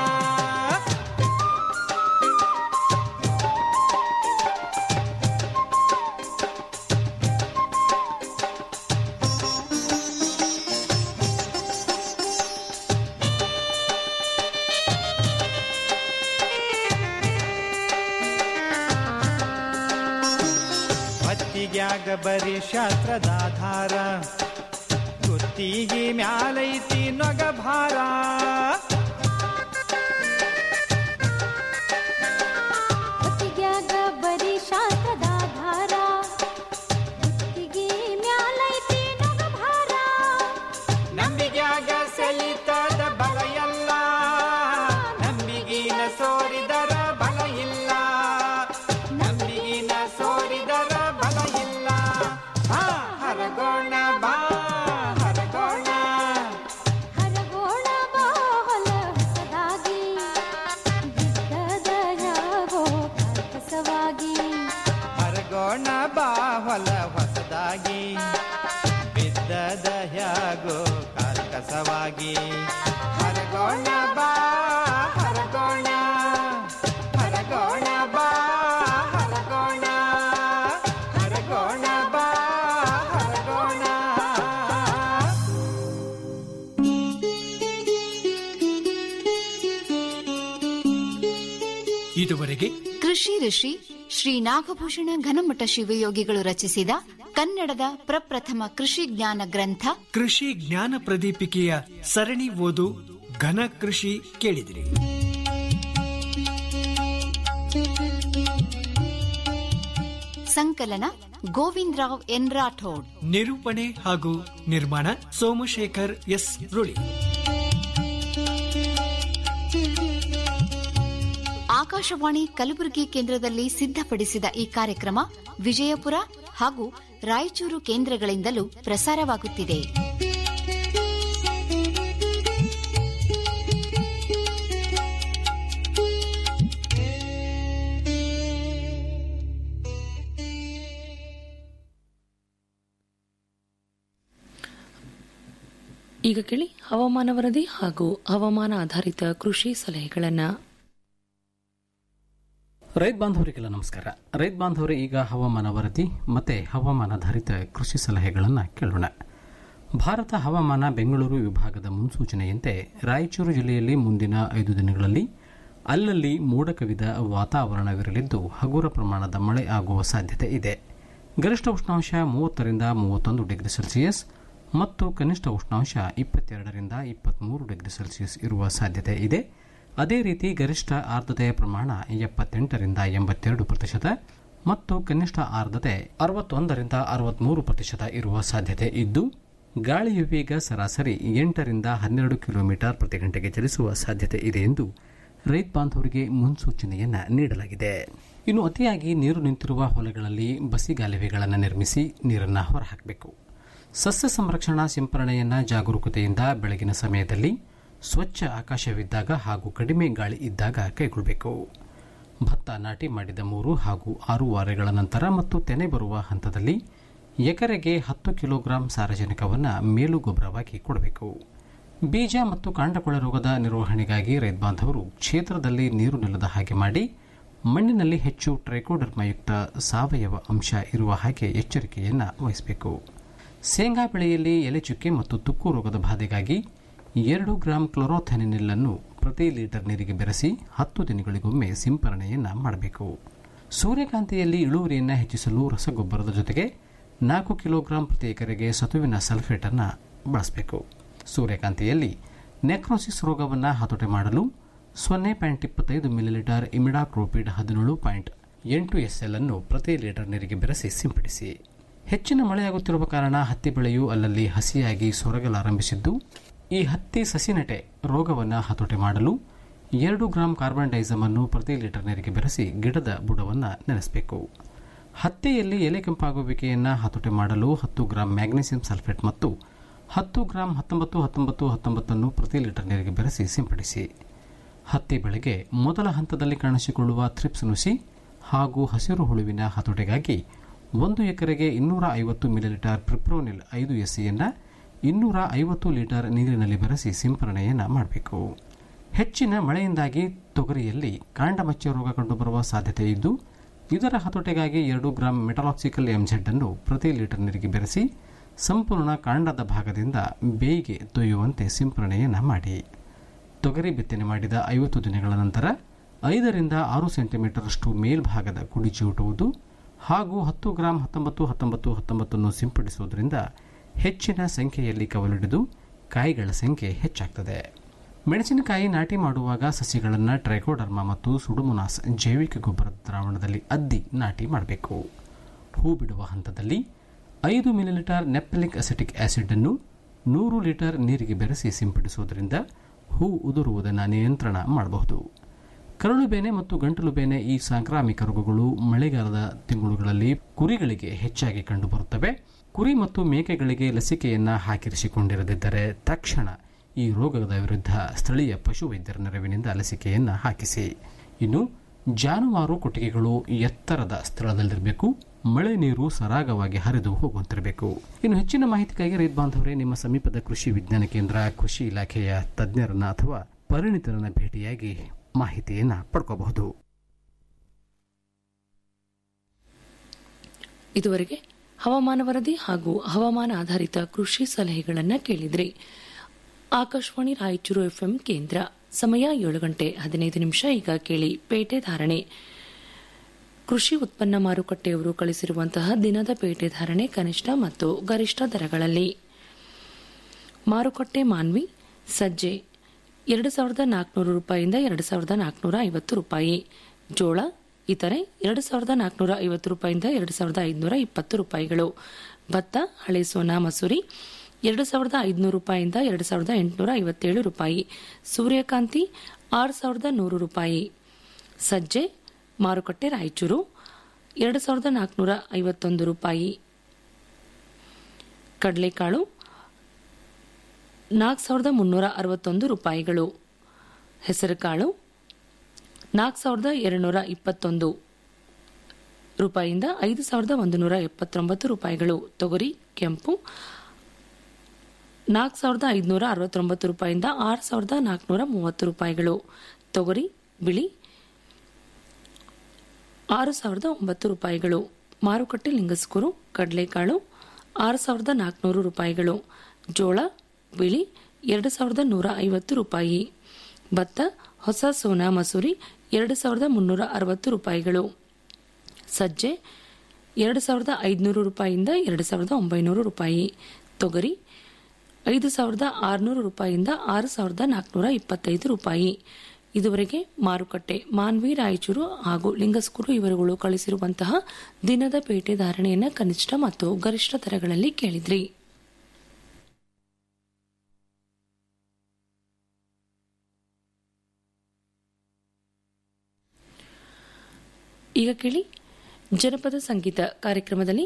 ಹೊತ್ತಿಗ್ಯಾಗ ಬರೀ ಶಾಸ್ತ್ರದ ಆಧಾರ ಕುತ್ತಿಗೆ ಮ್ಯಾಲೈತಿ ನೊಗ ಭಾರ ಹೊತ್ತಿಗ್ಯಾಗ ಬರೀ ಶಾಸ್ತ್ರದ ಧಾರ ಹೊತ್ತಿಗೆ ಮ್ಯಾಲೈತಿ ನೊಗ ಭಾರ ನಂಬಿಗ್ಯಾಗ ಸೆಲಿತದ ಬಲ ಎಲ್ಲ ನಂಬಿಗಿನ ಸೋರಿದರ ಬಲ ಇಲ್ಲ ನಂಬಿಗಿನ ಸೋರಿದರ ಬಲ ಇಲ್ಲ ಆ, ಹರಗೋಣ ಬಾ ಹರಗೋಣ ಹರಗೋಣ ಬಾ ಹೊಲ ಹೊಸದಾಗಿ ಬಿದ್ದದ ಯಾಗೋ ಕಸವಾಗಿ ಹರಗೋಣ ಬಾ ಹೊಲ ಹೊಸದಾಗಿ ಬಿದ್ದದ ಹ್ಯಾಗೋ ಕಾರ್ಕಸವಾಗಿ ಹರಗೋಣ ಬಾ ಹರಗೋಣ ಹರಗೋಣ ಬಾ ಹರಗೋಣ ಹರಗೋಣ ಬಾ ಹರಗೋಣ ಇದುವರೆಗೆ ಕೃಷಿ ಋಷಿ ಶ್ರೀ ನಾಗಭೂಷಣ ಘನಮಠ ಶಿವಯೋಗಿಗಳು ರಚಿಸಿದ ಕನ್ನಡದ ಪ್ರಪ್ರಥಮ ಕೃಷಿ ಜ್ಞಾನ ಗ್ರಂಥ ಕೃಷಿ ಜ್ಞಾನ ಪ್ರದೀಪಿಕೆಯ ಸರಣಿ ಓದು ಘನ ಕೃಷಿ ಕೇಳಿದಿರಿ ಸಂಕಲನ ಗೋವಿಂದರಾವ್ ಎನ್ ರಾಠೋಡ್ ನಿರೂಪಣೆ ಹಾಗೂ ನಿರ್ಮಾಣ ಸೋಮಶೇಖರ್ ಎಸ್ ರುಳಿ ಆಕಾಶವಾಣಿ ಕಲಬುರಗಿ ಕೇಂದ್ರದಲ್ಲಿ ಸಿದ್ಧಪಡಿಸಿದ ಈ ಕಾರ್ಯಕ್ರಮ ವಿಜಯಪುರ ಹಾಗೂ ರಾಯಚೂರು ಕೇಂದ್ರಗಳಿಂದಲೂ ಪ್ರಸಾರವಾಗುತ್ತಿದೆ ಈಗ ಕೇಳಿ ಹವಾಮಾನ ವರದಿ ಹಾಗೂ ಹವಾಮಾನ ಆಧಾರಿತ ಕೃಷಿ ಸಲಹೆಗಳನ್ನು ರೈತ ಬಾಂಧವರಿಗೆಲ್ಲ ನಮಸ್ಕಾರ ರೈತ ಬಾಂಧವರೇ ಈಗ ಹವಾಮಾನ ವರದಿ ಮತ್ತೆ ಹವಾಮಾನಾಧಾರಿತ ಕೃಷಿ ಸಲಹೆಗಳನ್ನು ಕೇಳೋಣ ಭಾರತ ಹವಾಮಾನ ಬೆಂಗಳೂರು ವಿಭಾಗದ ಮುನ್ಸೂಚನೆಯಂತೆ ರಾಯಚೂರು ಜಿಲ್ಲೆಯಲ್ಲಿ ಮುಂದಿನ ಐದು ದಿನಗಳಲ್ಲಿ ಅಲ್ಲಲ್ಲಿ ಮೋಡ ಕವಿದ ವಾತಾವರಣವಿರಲಿದ್ದು ಹಗುರ ಪ್ರಮಾಣದ ಮಳೆ ಆಗುವ ಸಾಧ್ಯತೆ ಇದೆ ಗರಿಷ್ಠ ಉಷ್ಣಾಂಶ ಮೂವತ್ತರಿಂದ ಮೂವತ್ತೊಂದು ಡಿಗ್ರಿ ಸೆಲ್ಸಿಯಸ್ ಮತ್ತು ಕನಿಷ್ಠ ಉಷ್ಣಾಂಶ ಇಪ್ಪತ್ತೆರಡರಿಂದ ಇಪ್ಪತ್ತ್ಮೂರು ಡಿಗ್ರಿ ಸೆಲ್ಸಿಯಸ್ ಇರುವ ಸಾಧ್ಯತೆ ಇದೆ ಅದೇ ರೀತಿ ಗರಿಷ್ಠ ಆರ್ದ್ರತೆಯ ಪ್ರಮಾಣ ಎಪ್ಪತ್ತೆಂಟರಿಂದ ಎಂಬತ್ತೆರಡು ಪ್ರತಿಶತ ಮತ್ತು ಕನಿಷ್ಠ ಆರ್ದ್ರತೆ ಅರವತ್ತೊಂದರಿಂದ ಅರವತ್ಮೂರು ಪ್ರತಿಶತ ಇರುವ ಸಾಧ್ಯತೆ ಇದ್ದು ಗಾಳಿಯ ವೇಗ ಸರಾಸರಿ ಎಂಟರಿಂದ ಹನ್ನೆರಡು ಕಿಲೋಮೀಟರ್ ಪ್ರತಿ ಗಂಟೆಗೆ ಚಲಿಸುವ ಸಾಧ್ಯತೆ ಇದೆ ಎಂದು ರೈತ ಬಾಂಧವರಿಗೆ ಮುನ್ಸೂಚನೆಯನ್ನ ನೀಡಲಾಗಿದೆ ಇನ್ನು ಅತಿಯಾಗಿ ನೀರು ನಿಂತಿರುವ ಹೊಲಗಳಲ್ಲಿ ಬಸಿಗಾಲುವೆಗಳನ್ನು ನಿರ್ಮಿಸಿ ನೀರನ್ನು ಹೊರಹಾಕಬೇಕು ಸಸ್ಯ ಸಂರಕ್ಷಣಾ ಸಿಂಪರಣೆಯನ್ನ ಜಾಗರೂಕತೆಯಿಂದ ಬೆಳಗಿನ ಸಮಯದಲ್ಲಿ ಸ್ವಚ್ಛ ಆಕಾಶವಿದ್ದಾಗ ಹಾಗೂ ಕಡಿಮೆ ಗಾಳಿ ಇದ್ದಾಗ ಕೈಗೊಳ್ಳಬೇಕು ಭತ್ತ ನಾಟಿ ಮಾಡಿದ ಮೂರು ಹಾಗೂ ಆರು ವಾರಗಳ ನಂತರ ಮತ್ತು ತೆನೆ ಬರುವ ಹಂತದಲ್ಲಿ ಎಕರೆಗೆ ಹತ್ತು ಕಿಲೋಗ್ರಾಂ ಸಾರಜನಕವನ್ನು ಮೇಲು ಗೊಬ್ಬರವಾಗಿ ಕೊಡಬೇಕು ಬೀಜ ಮತ್ತು ಕಾಂಡಕೊಳ ರೋಗದ ನಿರ್ವಹಣೆಗಾಗಿ ರೈತ ಬಾಂಧವರು ಕ್ಷೇತ್ರದಲ್ಲಿ ನೀರು ನಿಲ್ಲದ ಹಾಗೆ ಮಾಡಿ ಮಣ್ಣಿನಲ್ಲಿ ಹೆಚ್ಚು ಟ್ರೈಕೋಡರ್ಮಯುಕ್ತ ಸಾವಯವ ಅಂಶ ಇರುವ ಹಾಗೆ ಎಚ್ಚರಿಕೆಯನ್ನು ವಹಿಸಬೇಕು ಶೇಂಗಾ ಬೆಳೆಯಲ್ಲಿ ಎಲೆ ಚುಕ್ಕೆ ಮತ್ತು ತುಕ್ಕು ರೋಗದ ಬಾಧೆಗಾಗಿ ಎರಡು ಗ್ರಾಂ ಕ್ಲೋರೋಥೆನಿನಿಲ್ಲನ್ನು ಪ್ರತಿ ಲೀಟರ್ ನೀರಿಗೆ ಬೆರೆಸಿ ಹತ್ತು ದಿನಗಳಿಗೊಮ್ಮೆ ಸಿಂಪರಣೆಯನ್ನು ಮಾಡಬೇಕು ಸೂರ್ಯಕಾಂತಿಯಲ್ಲಿ ಇಳುವರಿಯನ್ನು ಹೆಚ್ಚಿಸಲು ರಸಗೊಬ್ಬರದ ಜೊತೆಗೆ ನಾಲ್ಕು ಕಿಲೋಗ್ರಾಂ ಪ್ರತಿ ಎಕರೆಗೆ ಸತುವಿನ ಸಲ್ಫೇಟ್ ಅನ್ನು ಬಳಸಬೇಕು ಸೂರ್ಯಕಾಂತಿಯಲ್ಲಿ ನೆಕ್ರೋಸಿಸ್ ರೋಗವನ್ನು ಹತೋಟಿ ಮಾಡಲು ಸೊನ್ನೆ ಪಾಯಿಂಟ್ ಇಪ್ಪತ್ತೈದು ಮಿಲಿಲೀಟರ್ ಇಮಿಡಾಕ್ರೋಪಿಡ್ ಹದಿನೇಳು ಪಾಯಿಂಟ್ ಎಂಟು ಎಸ್ಎಲ್ ಅನ್ನು ಪ್ರತಿ ಲೀಟರ್ ನೀರಿಗೆ ಬೆರೆಸಿ ಸಿಂಪಡಿಸಿ ಹೆಚ್ಚಿನ ಮಳೆಯಾಗುತ್ತಿರುವ ಕಾರಣ ಹತ್ತಿ ಬೆಳೆಯು ಅಲ್ಲಲ್ಲಿ ಹಸಿಯಾಗಿ ಸೊರಗಲಾರಂಭಿಸಿದ್ದು ಈ ಹತ್ತಿ ಸಸಿನಟೆ ರೋಗವನ್ನು ಹತೋಟಿ ಮಾಡಲು ಎರಡು ಗ್ರಾಂ ಕಾರ್ಬನ್ ಡೈಸಮ್ ಅನ್ನು ಪ್ರತಿ ಲೀಟರ್ ನೀರಿಗೆ ಬೆರೆಸಿ ಗಿಡದ ಬುಡವನ್ನು ನೆನೆಸಬೇಕು ಹತ್ತಿಯಲ್ಲಿ ಎಲೆ ಕೆಂಪಾಗುವಿಕೆಯನ್ನು ಹತೋಟಿ ಮಾಡಲು ಹತ್ತು ಗ್ರಾಂ ಮ್ಯಾಗ್ನೀಸಿಯಂ ಸಲ್ಫೇಟ್ ಮತ್ತು ಹತ್ತು ಗ್ರಾಂ ಹತ್ತೊಂಬತ್ತು ಹತ್ತೊಂಬತ್ತು ಹತ್ತೊಂಬತ್ತನ್ನು ಪ್ರತಿ ಲೀಟರ್ ನೀರಿಗೆ ಬೆರೆಸಿ ಸಿಂಪಡಿಸಿ ಹತ್ತಿ ಬೆಳೆಗೆ ಮೊದಲ ಹಂತದಲ್ಲಿ ಕಾಣಿಸಿಕೊಳ್ಳುವ ಥ್ರಿಪ್ಸ್ ನುಸಿ ಹಾಗೂ ಹಸಿರು ಹುಳುವಿನ ಹತೋಟಿಗಾಗಿ ಒಂದು ಎಕರೆಗೆ ಇನ್ನೂರ ಐವತ್ತು ಮಿಲಿಲೀಟರ್ ಪ್ರಿಪ್ರೋನಿಲ್ ಐದು ಎಸ್ಸಿಯನ್ನು ಇನ್ನೂರ ಐವತ್ತು ಲೀಟರ್ ನೀರಿನಲ್ಲಿ ಬೆರೆಸಿ ಸಿಂಪರಣೆಯನ್ನು ಮಾಡಬೇಕು ಹೆಚ್ಚಿನ ಮಳೆಯಿಂದಾಗಿ ತೊಗರಿಯಲ್ಲಿ ಕಾಂಡಮಚ್ಚೆ ರೋಗ ಕಂಡುಬರುವ ಸಾಧ್ಯತೆ ಇದ್ದು ಇದರ ಹತೋಟಿಗಾಗಿ ಎರಡು ಗ್ರಾಂ ಮೆಟಲಾಕ್ಸಿಕಲ್ ಎಂಜೆಡ್ ಅನ್ನು ಪ್ರತಿ ಲೀಟರ್ ನೀರಿಗೆ ಬೆರೆಸಿ ಸಂಪೂರ್ಣ ಕಾಂಡದ ಭಾಗದಿಂದ ಬೇಯಿಗೆ ತೊಯ್ಯುವಂತೆ ಸಿಂಪರಣೆಯನ್ನು ಮಾಡಿ ತೊಗರಿ ಬಿತ್ತನೆ ಮಾಡಿದ ಐವತ್ತು ದಿನಗಳ ನಂತರ ಐದರಿಂದ ಆರು ಸೆಂಟಿಮೀಟರಷ್ಟು ಮೇಲ್ಭಾಗದ ಕುಡಿ ಚಿವುಟುವುದು ಹಾಗೂ ಹತ್ತು ಗ್ರಾಂ ಹತ್ತೊಂಬತ್ತು ಹತ್ತೊಂಬತ್ತು ಹತ್ತೊಂಬತ್ತನ್ನು ಸಿಂಪಡಿಸುವುದರಿಂದ ಹೆಚ್ಚಿನ ಸಂಖ್ಯೆಯಲ್ಲಿ ಕವಲಿಡಿದು ಕಾಯಿಗಳ ಸಂಖ್ಯೆ ಹೆಚ್ಚಾಗ್ತದೆ ಮೆಣಸಿನಕಾಯಿ ನಾಟಿ ಮಾಡುವಾಗ ಸಸಿಗಳನ್ನು ಟ್ರೈಕೋಡರ್ಮಾ ಮತ್ತು ಸುಡುಮುನಾಸ್ ಜೈವಿಕ ಗೊಬ್ಬರದ ದ್ರಾವಣದಲ್ಲಿ ಅದ್ದಿ ನಾಟಿ ಮಾಡಬೇಕು ಹೂ ಬಿಡುವ ಹಂತದಲ್ಲಿ ಐದು ಮಿಲಿಲೀಟರ್ ನೆಪ್ತಲಿಕ್ ಅಸಿಟಿಕ್ ಆಸಿಡ್ ಅನ್ನು ನೂರು ಲೀಟರ್ ನೀರಿಗೆ ಬೆರೆಸಿ ಸಿಂಪಡಿಸುವುದರಿಂದ ಹೂ ಉದುರುವುದನ್ನು ನಿಯಂತ್ರಣ ಮಾಡಬಹುದು ಕರಳು ಬೇನೆ ಮತ್ತು ಗಂಟಲು ಬೇನೆ ಈ ಸಾಂಕ್ರಾಮಿಕ ರೋಗಗಳು ಮಳೆಗಾಲದ ತಿಂಗಳುಗಳಲ್ಲಿ ಕುರಿಗಳಿಗೆ ಹೆಚ್ಚಾಗಿ ಕಂಡುಬರುತ್ತವೆ ಕುರಿ ಮತ್ತು ಮೇಕೆಗಳಿಗೆ ಲಸಿಕೆಯನ್ನ ಹಾಕಿರಿಸಿಕೊಂಡಿರದಿದ್ದರೆ ತಕ್ಷಣ ಈ ರೋಗದ ವಿರುದ್ಧ ಸ್ಥಳೀಯ ಪಶುವೈದ್ಯರ ನೆರವಿನಿಂದ ಲಸಿಕೆಯನ್ನ ಹಾಕಿಸಿ ಇನ್ನು ಜಾನುವಾರು ಕೊಟ್ಟಿಗೆಗಳು ಎತ್ತರದ ಸ್ಥಳದಲ್ಲಿರಬೇಕು ಮಳೆ ನೀರು ಸರಾಗವಾಗಿ ಹರಿದು ಹೋಗುವಂತಿರಬೇಕು ಇನ್ನು ಹೆಚ್ಚಿನ ಮಾಹಿತಿಗಾಗಿ ರೈತ ಬಾಂಧವರೇ ನಿಮ್ಮ ಸಮೀಪದ ಕೃಷಿ ವಿಜ್ಞಾನ ಕೇಂದ್ರ ಕೃಷಿ ಇಲಾಖೆಯ ತಜ್ಞರನ್ನ ಅಥವಾ ಪರಿಣಿತರನ್ನ ಭೇಟಿಯಾಗಿ ಮಾಹಿತಿಯನ್ನ ಪಡ್ಕೋಬಹುದು ಇದುವರೆಗೆ ಹವಾಮಾನ ವರದಿ ಹಾಗೂ ಹವಾಮಾನ ಆಧಾರಿತ ಕೃಷಿ ಸಲಹೆಗಳನ್ನು ಕೇಳಿದ್ರಿ ಆಕಾಶವಾಣಿ ರಾಯಚೂರು ಎಫ್ಎಂ ಕೇಂದ್ರ ಸಮಯ ಏಳು ಗಂಟೆ ಹದಿನೈದು ನಿಮಿಷ ಈಗ ಕೇಳಿ ಪೇಟೆ ಧಾರಣೆ ಕೃಷಿ ಉತ್ಪನ್ನ ಮಾರುಕಟ್ಟೆಯವರು ಕಳಿಸಿರುವಂತಹ ದಿನದ ಪೇಟೆ ಧಾರಣೆ ಕನಿಷ್ಠ ಮತ್ತು ಗರಿಷ್ಠ ದರಗಳಲ್ಲಿ ಮಾರುಕಟ್ಟೆ ಮಾನ್ವಿ ಸಜ್ಜೆ ಎರಡು ಸಾವಿರದ ನಾಲ್ಕುನೂರು ರೂಪಾಯಿಯಿಂದ ಎರಡು ಸಾವಿರದ ನಾಲ್ಕುನೂರ ಐವತ್ತು ರೂಪಾಯಿ ಜೋಳ ಇತರೆ ಎರಡು ಸಾವಿರದ ನಾಲ್ಕುನೂರ ಐವತ್ತು ರೂಪಾಯಿಯಿಂದ ಎರಡು ಸಾವಿರದ ಐದುನೂರ ಇಪ್ಪತ್ತು ರೂಪಾಯಿಗಳು ಭತ್ತ ಹಳೆ ಸೋನಾ ಮಸೂರಿ ಎರಡು ಸಾವಿರದ ಐದುನೂರು ರೂಪಾಯಿಯಿಂದ ಎರಡು ಸಾವಿರದ ಎಂಟುನೂರ ಐವತ್ತೇಳು ರೂಪಾಯಿ ಸೂರ್ಯಕಾಂತಿ ಆರು ಸಾವಿರದ ನೂರು ರೂಪಾಯಿ ಸಜ್ಜೆ ಮಾರುಕಟ್ಟೆ ರಾಯಚೂರು ಎರಡು ಸಾವಿರದ ನಾಲ್ಕುನೂರ ಐವತ್ತೊಂದು ರೂಪಾಯಿ ಕಡಲೆಕಾಳು ನಾಲ್ಕು ಸಾವಿರದ ಮುನ್ನೂರ ಅರವತ್ತೊಂದು ರೂಪಾಯಿಗಳು ಹೆಸರುಕಾಳು ನಾಲ್ಕು ಸಾವಿರದ ಎರಡುನೂರ ಇಪ್ಪತ್ತೊಂದು ರೂಪಾಯಿಯಿಂದ ಐದು ಸಾವಿರದ ಒಂದು ನೂರ ಎಪ್ಪತ್ತೊಂಬತ್ತು ರೂಪಾಯಿಗಳು ತೊಗರಿ ಕೆಂಪು ನಾಲ್ಕು ಸಾವಿರದ ಐದುನೂರ ಅರವತ್ತೊಂಬತ್ತು ರೂಪಾಯಿಯಿಂದ ಆರು ಸಾವಿರದ ನಾಲ್ಕುನೂರ ಮೂವತ್ತು ರೂಪಾಯಿಗಳು ತೊಗರಿ ಬಿಳಿ ಆರು ಸಾವಿರದ ಒಂಬತ್ತು ರೂಪಾಯಿಗಳು ಮಾರುಕಟ್ಟೆ ಲಿಂಗಸ್ಕೂರು ಕಡಲೆಕಾಳು ಆರು ಸಾವಿರದ ನಾಲ್ಕುನೂರು ರೂಪಾಯಿಗಳು ಜೋಳ ಬಿಳಿ ಎರಡು ಸಾವಿರದ ನೂರ ಐವತ್ತು ರೂಪಾಯಿ ಭತ್ತ ಹೊಸ ಸೋನಾ ಮಸೂರಿ ಎರಡು ಸಾವಿರದ ಮುನ್ನೂರ ಅರವತ್ತು ರೂಪಾಯಿಗಳು ಸಜ್ಜೆ ಎರಡು ಸಾವಿರದ ಐದುನೂರು ರೂಪಾಯಿಯಿಂದ ಎರಡು ಸಾವಿರದ ಒಂಬೈನೂರು ರೂಪಾಯಿ ತೊಗರಿ ಐದು ಸಾವಿರದ ಆರುನೂರು ರೂಪಾಯಿಯಿಂದ ಆರು ಸಾವಿರದ ನಾಲ್ಕುನೂರ ಇಪ್ಪತ್ತೈದು ರೂಪಾಯಿ ಇದುವರೆಗೆ ಮಾರುಕಟ್ಟೆ ಮಾನ್ವಿ ರಾಯಚೂರು ಹಾಗೂ ಲಿಂಗಸ್ಕೂರು ಇವರುಗಳು ಕಳಿಸಿರುವಂತಹ ದಿನದ ಪೇಟೆ ಧಾರಣೆಯನ್ನು ಕನಿಷ್ಠ ಮತ್ತು ಗರಿಷ್ಠ ದರಗಳಲ್ಲಿ ಕೇಳಿದ್ರಿ ಈಗ ಕೇಳಿ ಜನಪದ ಸಂಗೀತ ಕಾರ್ಯಕ್ರಮದಲ್ಲಿ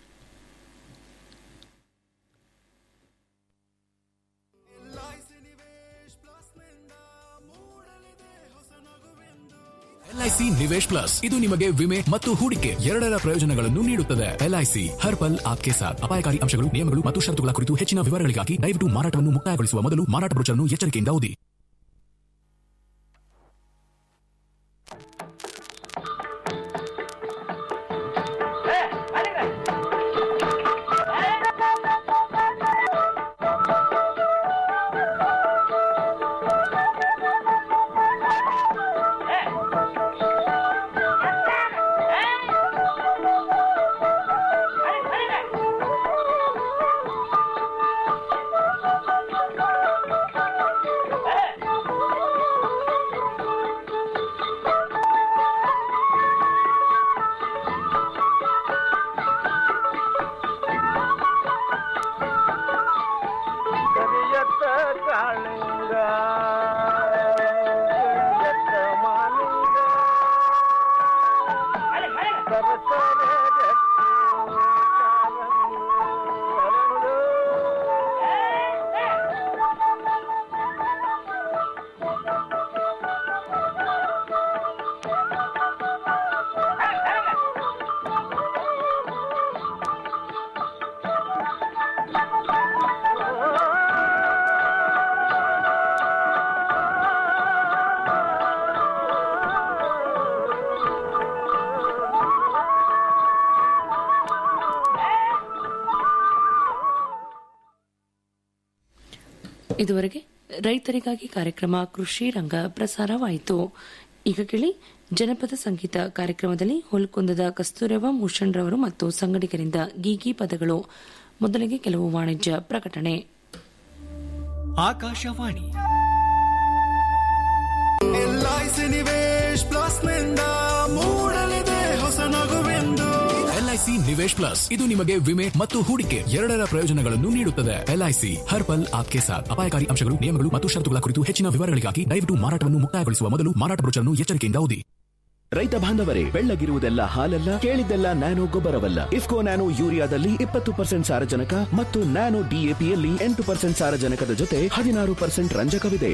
ಎಲ್ಐಸಿ ನಿವೇಶ್ ಪ್ಲಸ್ ಇದು ನಿಮಗೆ ವಿಮೆ ಮತ್ತು ಹೂಡಿಕೆ ಎರಡರ ಪ್ರಯೋಜನಗಳನ್ನು ನೀಡುತ್ತದೆ ಎಲ್ಐಸಿ ಹರ್ ಪಲ್ ಆಪ್ಕೆ ಸಾಥ್ ಅಪಾಯಕಾರಿ ಅಂಶಗಳು ನಿಯಮಗಳು ಮತ್ತು ಷರತ್ತುಗಳ ಕುರಿತು ಹೆಚ್ಚಿನ ವಿವರಗಳಿಗಾಗಿ ದಯವಿಟ್ಟು ಮಾರಾಟವನ್ನು ಮುಕ್ತಾಯಗೊಳಿಸುವ ಮೊದಲು ಮಾರಾಟ ಬ್ರೋಚರ್ನ್ನು ಎಚ್ಚರಿಕೆಯಿಂದ ಓದಿ ಕರಿಯತ್ತ ಕಾಳಿಂಗ ಕರಿಯತ್ತ ಮಾಲಿಂಗ ಸರಸರ ಗಟ್ಟಿ ಕಾಲಂಗಿ ಹರಳು. ಇದುವರೆಗೆ ರೈತರಿಗಾಗಿ ಕಾರ್ಯಕ್ರಮ ಕೃಷಿ ರಂಗ ಪ್ರಸಾರವಾಯಿತು ಈಗ ಕೇಳಿ ಜನಪದ ಸಂಗೀತ ಕಾರ್ಯಕ್ರಮದಲ್ಲಿ ಹುಲ್ಕುಂದದ ಕಸ್ತೂರವ ಭೂಷಣ್ ರವರು ಮತ್ತು ಸಂಗಡಿಗರಿಂದ ಗೀಗಿ ಪದಗಳು ಮೊದಲಿಗೆ ಕೆಲವು ವಾಣಿಜ್ಯ ಪ್ರಕಟಣೆ ಆಕಾಶವಾಣಿ ಎಲ್ಐಸಿ ನಿವೇಶ್ ಪ್ಲಸ್ ನಿಂದ ಮೂಡಲಿದೆ ಹೊಸ ನಗುವೆಂದು ಎಲ್ಐಸಿ ನಿವೇಶ್ ಪ್ಲಸ್ ಇದು ನಿಮಗೆ ವಿಮೆ ಮತ್ತು ಹೂಡಿಕೆ ಎರಡರ ಪ್ರಯೋಜನಗಳನ್ನು ನೀಡುತ್ತದೆ ಎಲ್ಐಸಿ ಹರ್ ಪಲ್ ಆಪ್ಕೆ ಸಾಥ್ ಅಪಾಯಕಾರಿ ಅಂಶಗಳು ನಿಯಮಗಳು ಮತ್ತು ಷರತ್ತುಗಳ ಕುರಿತು ಹೆಚ್ಚಿನ ವಿವರಗಳಿಗಾಗಿ ದಯವಿಟ್ಟು ಮಾರಾಟವನ್ನು ಮುಕ್ತಾಯಗೊಳಿಸುವ ಮೊದಲು ಮಾರಾಟ ಬ್ರೋಚರ್ನ್ನು ಎಚ್ಚರಿಕೆಯಿಂದ ಓದಿ ರೈತ ಬಾಂಧವರೇ ಬೆಳ್ಳಗಿರುವುದೆಲ್ಲ ಹಾಲಲ್ಲ ಕೇಳಿದ್ದೆಲ್ಲ ನ್ಯಾನೋ ಗೊಬ್ಬರವಲ್ಲ ಇಫ್ಕೋ ನ್ಯಾನೋ ಯೂರಿಯಾದಲ್ಲಿ ಇಪ್ಪತ್ತು ಪರ್ಸೆಂಟ್ ಸಾರಜನಕ ಮತ್ತು ನ್ಯಾನೋ ಡಿಎಪಿಯಲ್ಲಿ ಎಂಟು ಪರ್ಸೆಂಟ್ ಸಾರಜನಕದ ಜೊತೆ ಹದಿನಾರು ಪರ್ಸೆಂಟ್ ರಂಜಕವಿದೆ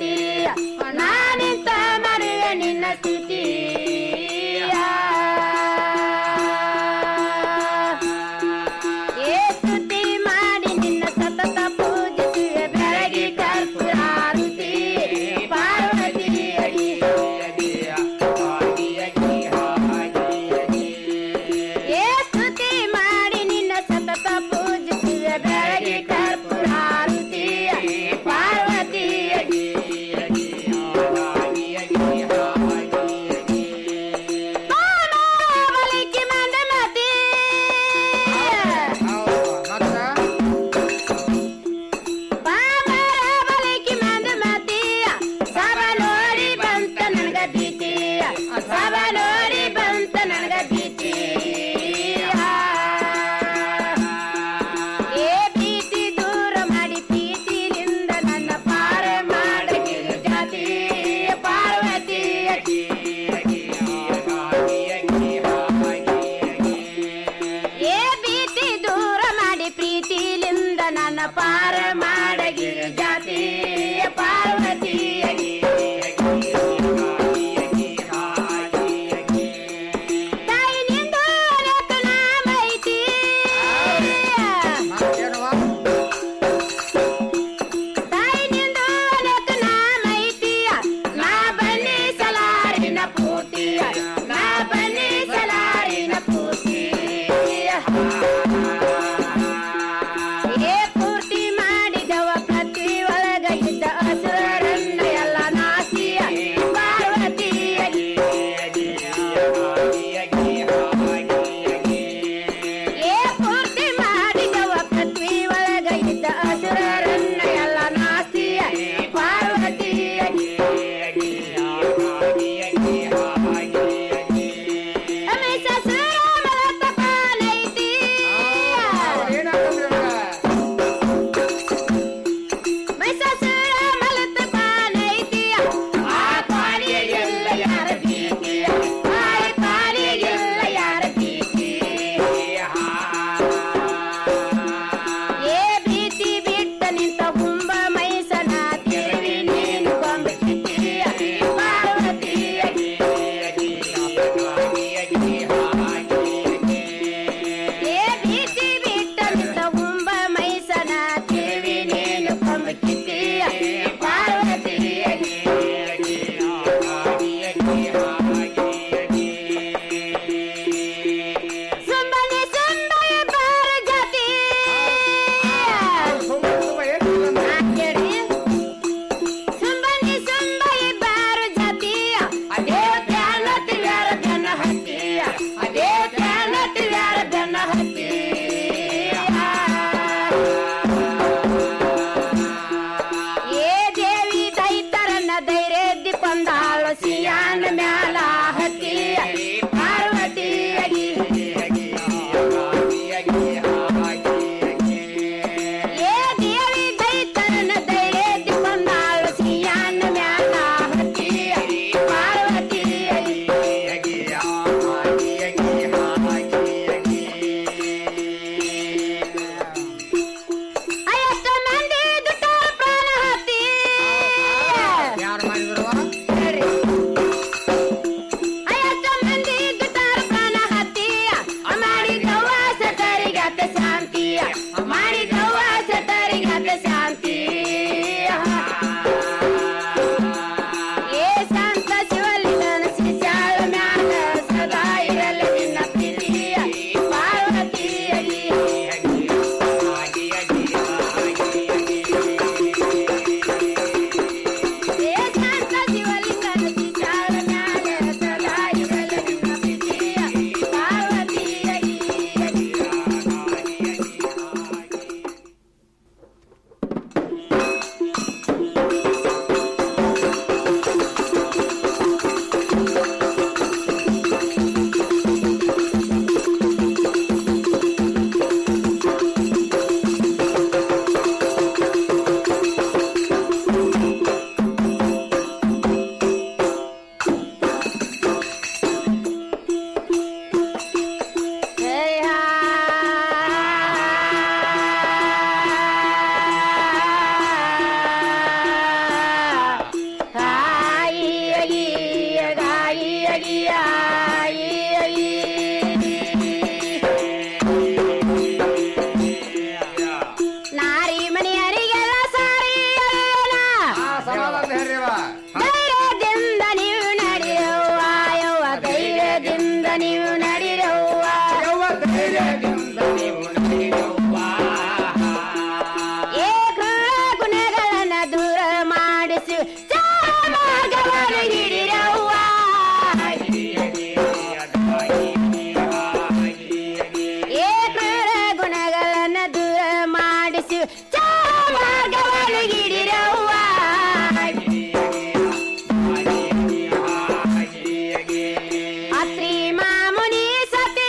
ಸ್ತುತಿ ನಾನಿಂತ ಮರೆಯ ನಿನ್ನ ಸ್ತುತಿ ಏ ಸ್ತುತಿ ಮಾಡಿ ನಿನ್ನ ಸತತ ಪೂಜಿಸುವೆ ಬೆಳಗಿ ಕರ್ಪೂರಾರುತಿ ಪಾರ್ವತಿ ಏ ಸ್ತುತಿ ಮಾಡಿ ನಿನ್ನ ಸತತ ಪೂಜಿಸುವೆ ಬೆಳಗಿ ಕರ್ಪೂರಾರುತಿ ಪಾರ್ವತಿ ಬಲಿಕೆ ಮಂದ ಮತಿ ಬಾಬರ ಬಲಿಕೆ ಮಂದ ಮತಿ ಸಭ ನೋಡಿ ಬಂತ ನನಗ ಭೀತಿ ಸಭ ನೋಡಿ ಬಂತ ನನಗ ಭೀತಿ ಏ ಭೀತಿ ದೂರ ಮಾಡಿ ಪ್ರೀತಿಯಿಂದ ನನ್ನ ಪಾರ ಮಾಡಗಿರು ಜಾತಿ ಪಾರ್ವತಿ ಏ ಭೀತಿ ದೂರ ಮಾಡಿ ಪ್ರೀತಿಲಿಂದ ನನ್ನ ಪಾರ ಮಾಡಗಿರು ಜಾತಿ ಪಾರ್ವತಿ ಧೈರ್ಯದಿಂದ ನೀವು ನಡಿರವ್ವ ಯವ್ವ ಧೈರ್ಯದಿಂದ ನೀವು ನಡಿರವ್ವ ಧೈರ್ಯದಿಂದ ನೀವು ನಡಿರವ್ವ ಏ ಕ್ರೂರ ಗುಣಗಳನ್ನ ದೂರ ಮಾಡಿಸಿ ಮಾರ್ಗವನ್ನು ಹಿಡಿರವ್ವ ಏ ಕ್ರೂರ ಗುಣಗಳನ್ನ ದೂರ ಮಾಡಿಸಿ ಮಾರ್ಗವನ್ನು ಹಿಡಿರವ್ವ ಅತ್ರಿ ಮಾಮುನಿ ಸತಿ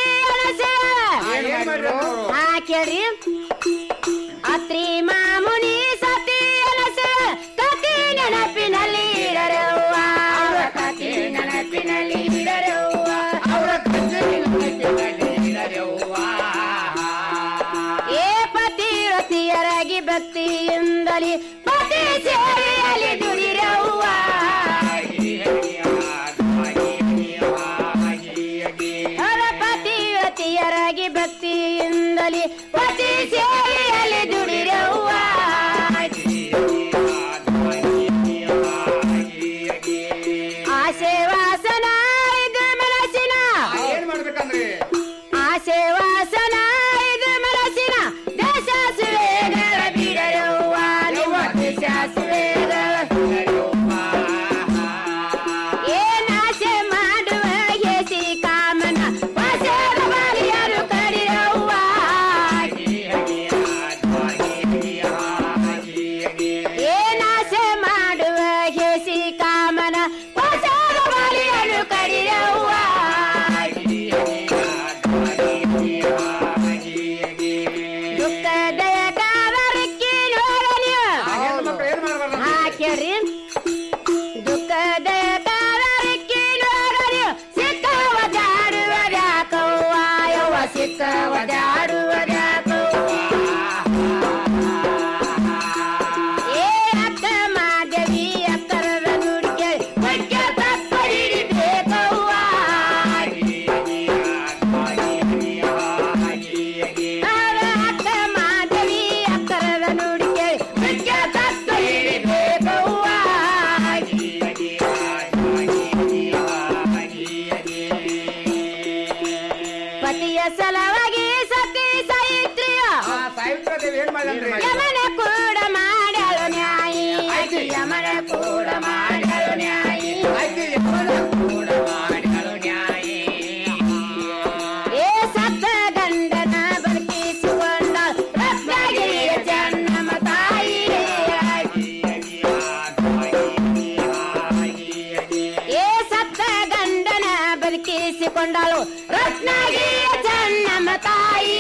ಹಾ ಕೇಳ್ರಿ ಅತ್ರಿ ಮಾಮುನಿ ಸತಿ ಕತಿ ನೆನಪಿನಲ್ಲಿ ಇಡರವ್ವ ಅವರ ಕತಿ ನೆನಪಿನಲ್ಲಿ ಇಡರವ್ವ ಅವರ ಕತಿ ನೆನಪಿನಲ್ಲಿ ಇಡರವ್ವ ಏ ಪತಿರತಿಯರಾಗಿ ಭಕ್ತಿಯಿಂದಲಿ ಪತಿ ಸೇವೆಯಲ್ಲಿ ದುಡಿರವ್ವ ಅವರ ಪತಿಯತಿಯರಾಗಿ ಭಕ್ತಿಯಿಂದಲಿ ಪತಿ ಸೇವೆಯಲ್ಲಿ ದುಡಿರವ್ವ ಆಸೆ ವಾಸನ ಇದು ಮನಸ್ಸಿನ ಏನ್ ಮಾಡ್ಬೇಕಂದ್ರಿ ಆಸೆ ವಾಸನ ಇದು ಮನಸ್ಸಿನ ದೇಶ ಸುವೇಗಳ ಬಿಡರವ್ವ ನಿಮ್ಮ ದೇಶ ಸುವೇಗಳ ಏನಾಸೆ ಮಾಡುವ ಯೇಸಿ ಕಾಮನ ವಾಸದ ಬಾಲಿಯರು ಕಡಿರವ್ವ ಏನಾಸೆ ಮಾಡುವ ಯೇಸಿ ಕಾಮನ ವಾಸದ ಬಾಲಿಯರು ಕಡಿರವ್ವ ದುಃಖದಯ ಕಾವರಕ್ಕೆ ನೋಡಲಿಯು ಹಾ ಕೇಳ್ರಿ ದುಃಖದಯ ಕಾವರಕ್ಕೆ ನೋಡಲಿಯು ಸಿಕ್ಕವ ಜಾಡುವ ಯಾಕವ್ವ ಯವ್ವ ಸಿಕ್ಕವ ಜಾಡುವ ಯಾಕವ್ವ ಏ ಅಕ್ಕ ಮಾಧವಿ ಅಕ್ಕರದ ನುಡಿಗೆ ಮುಖ್ಯ ತಪ್ಪ ಹಿಡಿಬೇಕವ್ವ ಅವರ ಅಕ್ಕ ಮಾಧವಿ ಅಕ್ಕರದ ನುಡಿಗೆ ಮುಖ್ಯ ತಪ್ಪ ಹಿಡಿಬೇಕವ್ವ ಪತಿಯ ಸಲವಾಗಿ ಸತಿ ಸಾಯಿತ್ರಿಯ ಸಾವಿತ್ರ ದೇವಿ ಏನ್ ಮಾಡ್ರಿ ಯಮನ ಕೂಡ ಮಾಡಲು ನ್ಯಾಯಿ ಯಮನ ಕೂಡ ಮಾಡಲು ನ್ಯಾಯಿ ಏ ಸತ್ತ ಗಂಡನ ಬದುಕಿಸಿಕೊಂಡ ರತ್ನಗಿರಿಯ ಚೆನ್ನಮ್ಮ ತಾಯಿ ಏ ಸತ್ತ ಗಂಡನ ಬದುಕಿಸಿಕೊಂಡಳು ರತ್ನಗಿರಿಯ ಚೆನ್ನಮ್ಮ ತಾಯಿ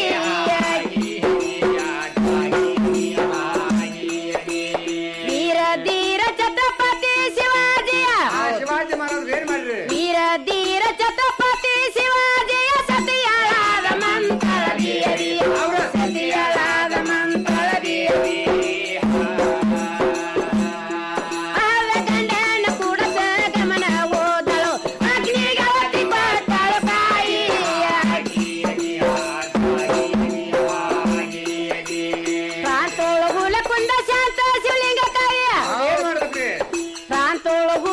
ವೀರ ಧೀರ ಛತ್ರಪತಿ ಶಿವಾಜಿಯ ಶಿವಾಜಿ ಮಹಾರಾಜ್ ಏನ್ ಮಾಡ್ರಿ ವೀರ ಧೀರ ಛತ್ರಪತಿ ಶಿವಾಜಿಯ ಸತಿಯಳಾದ ಮಂತ್ರ ಅವರ ಸತಿಯಳಾದ ಮಂತ್ರ ಆದ ಗಂಡನ ಕೂಡ ಗಮನ ಓದಳು ಅಗ್ನಿಗೆ ಒತ್ತಿ ಕೊಟ್ಟಳು ತಾಯಿ ಪ್ರಾಂತೋಳು ಹುಲ ಕುಂದ ಶಾಂತ ಶಿವಲಿಂಗ ಕಾಯ ಏನ್ ಮಾಡ್ಬೇಕ್ರಿ ಪ್ರಾಂತೋಳು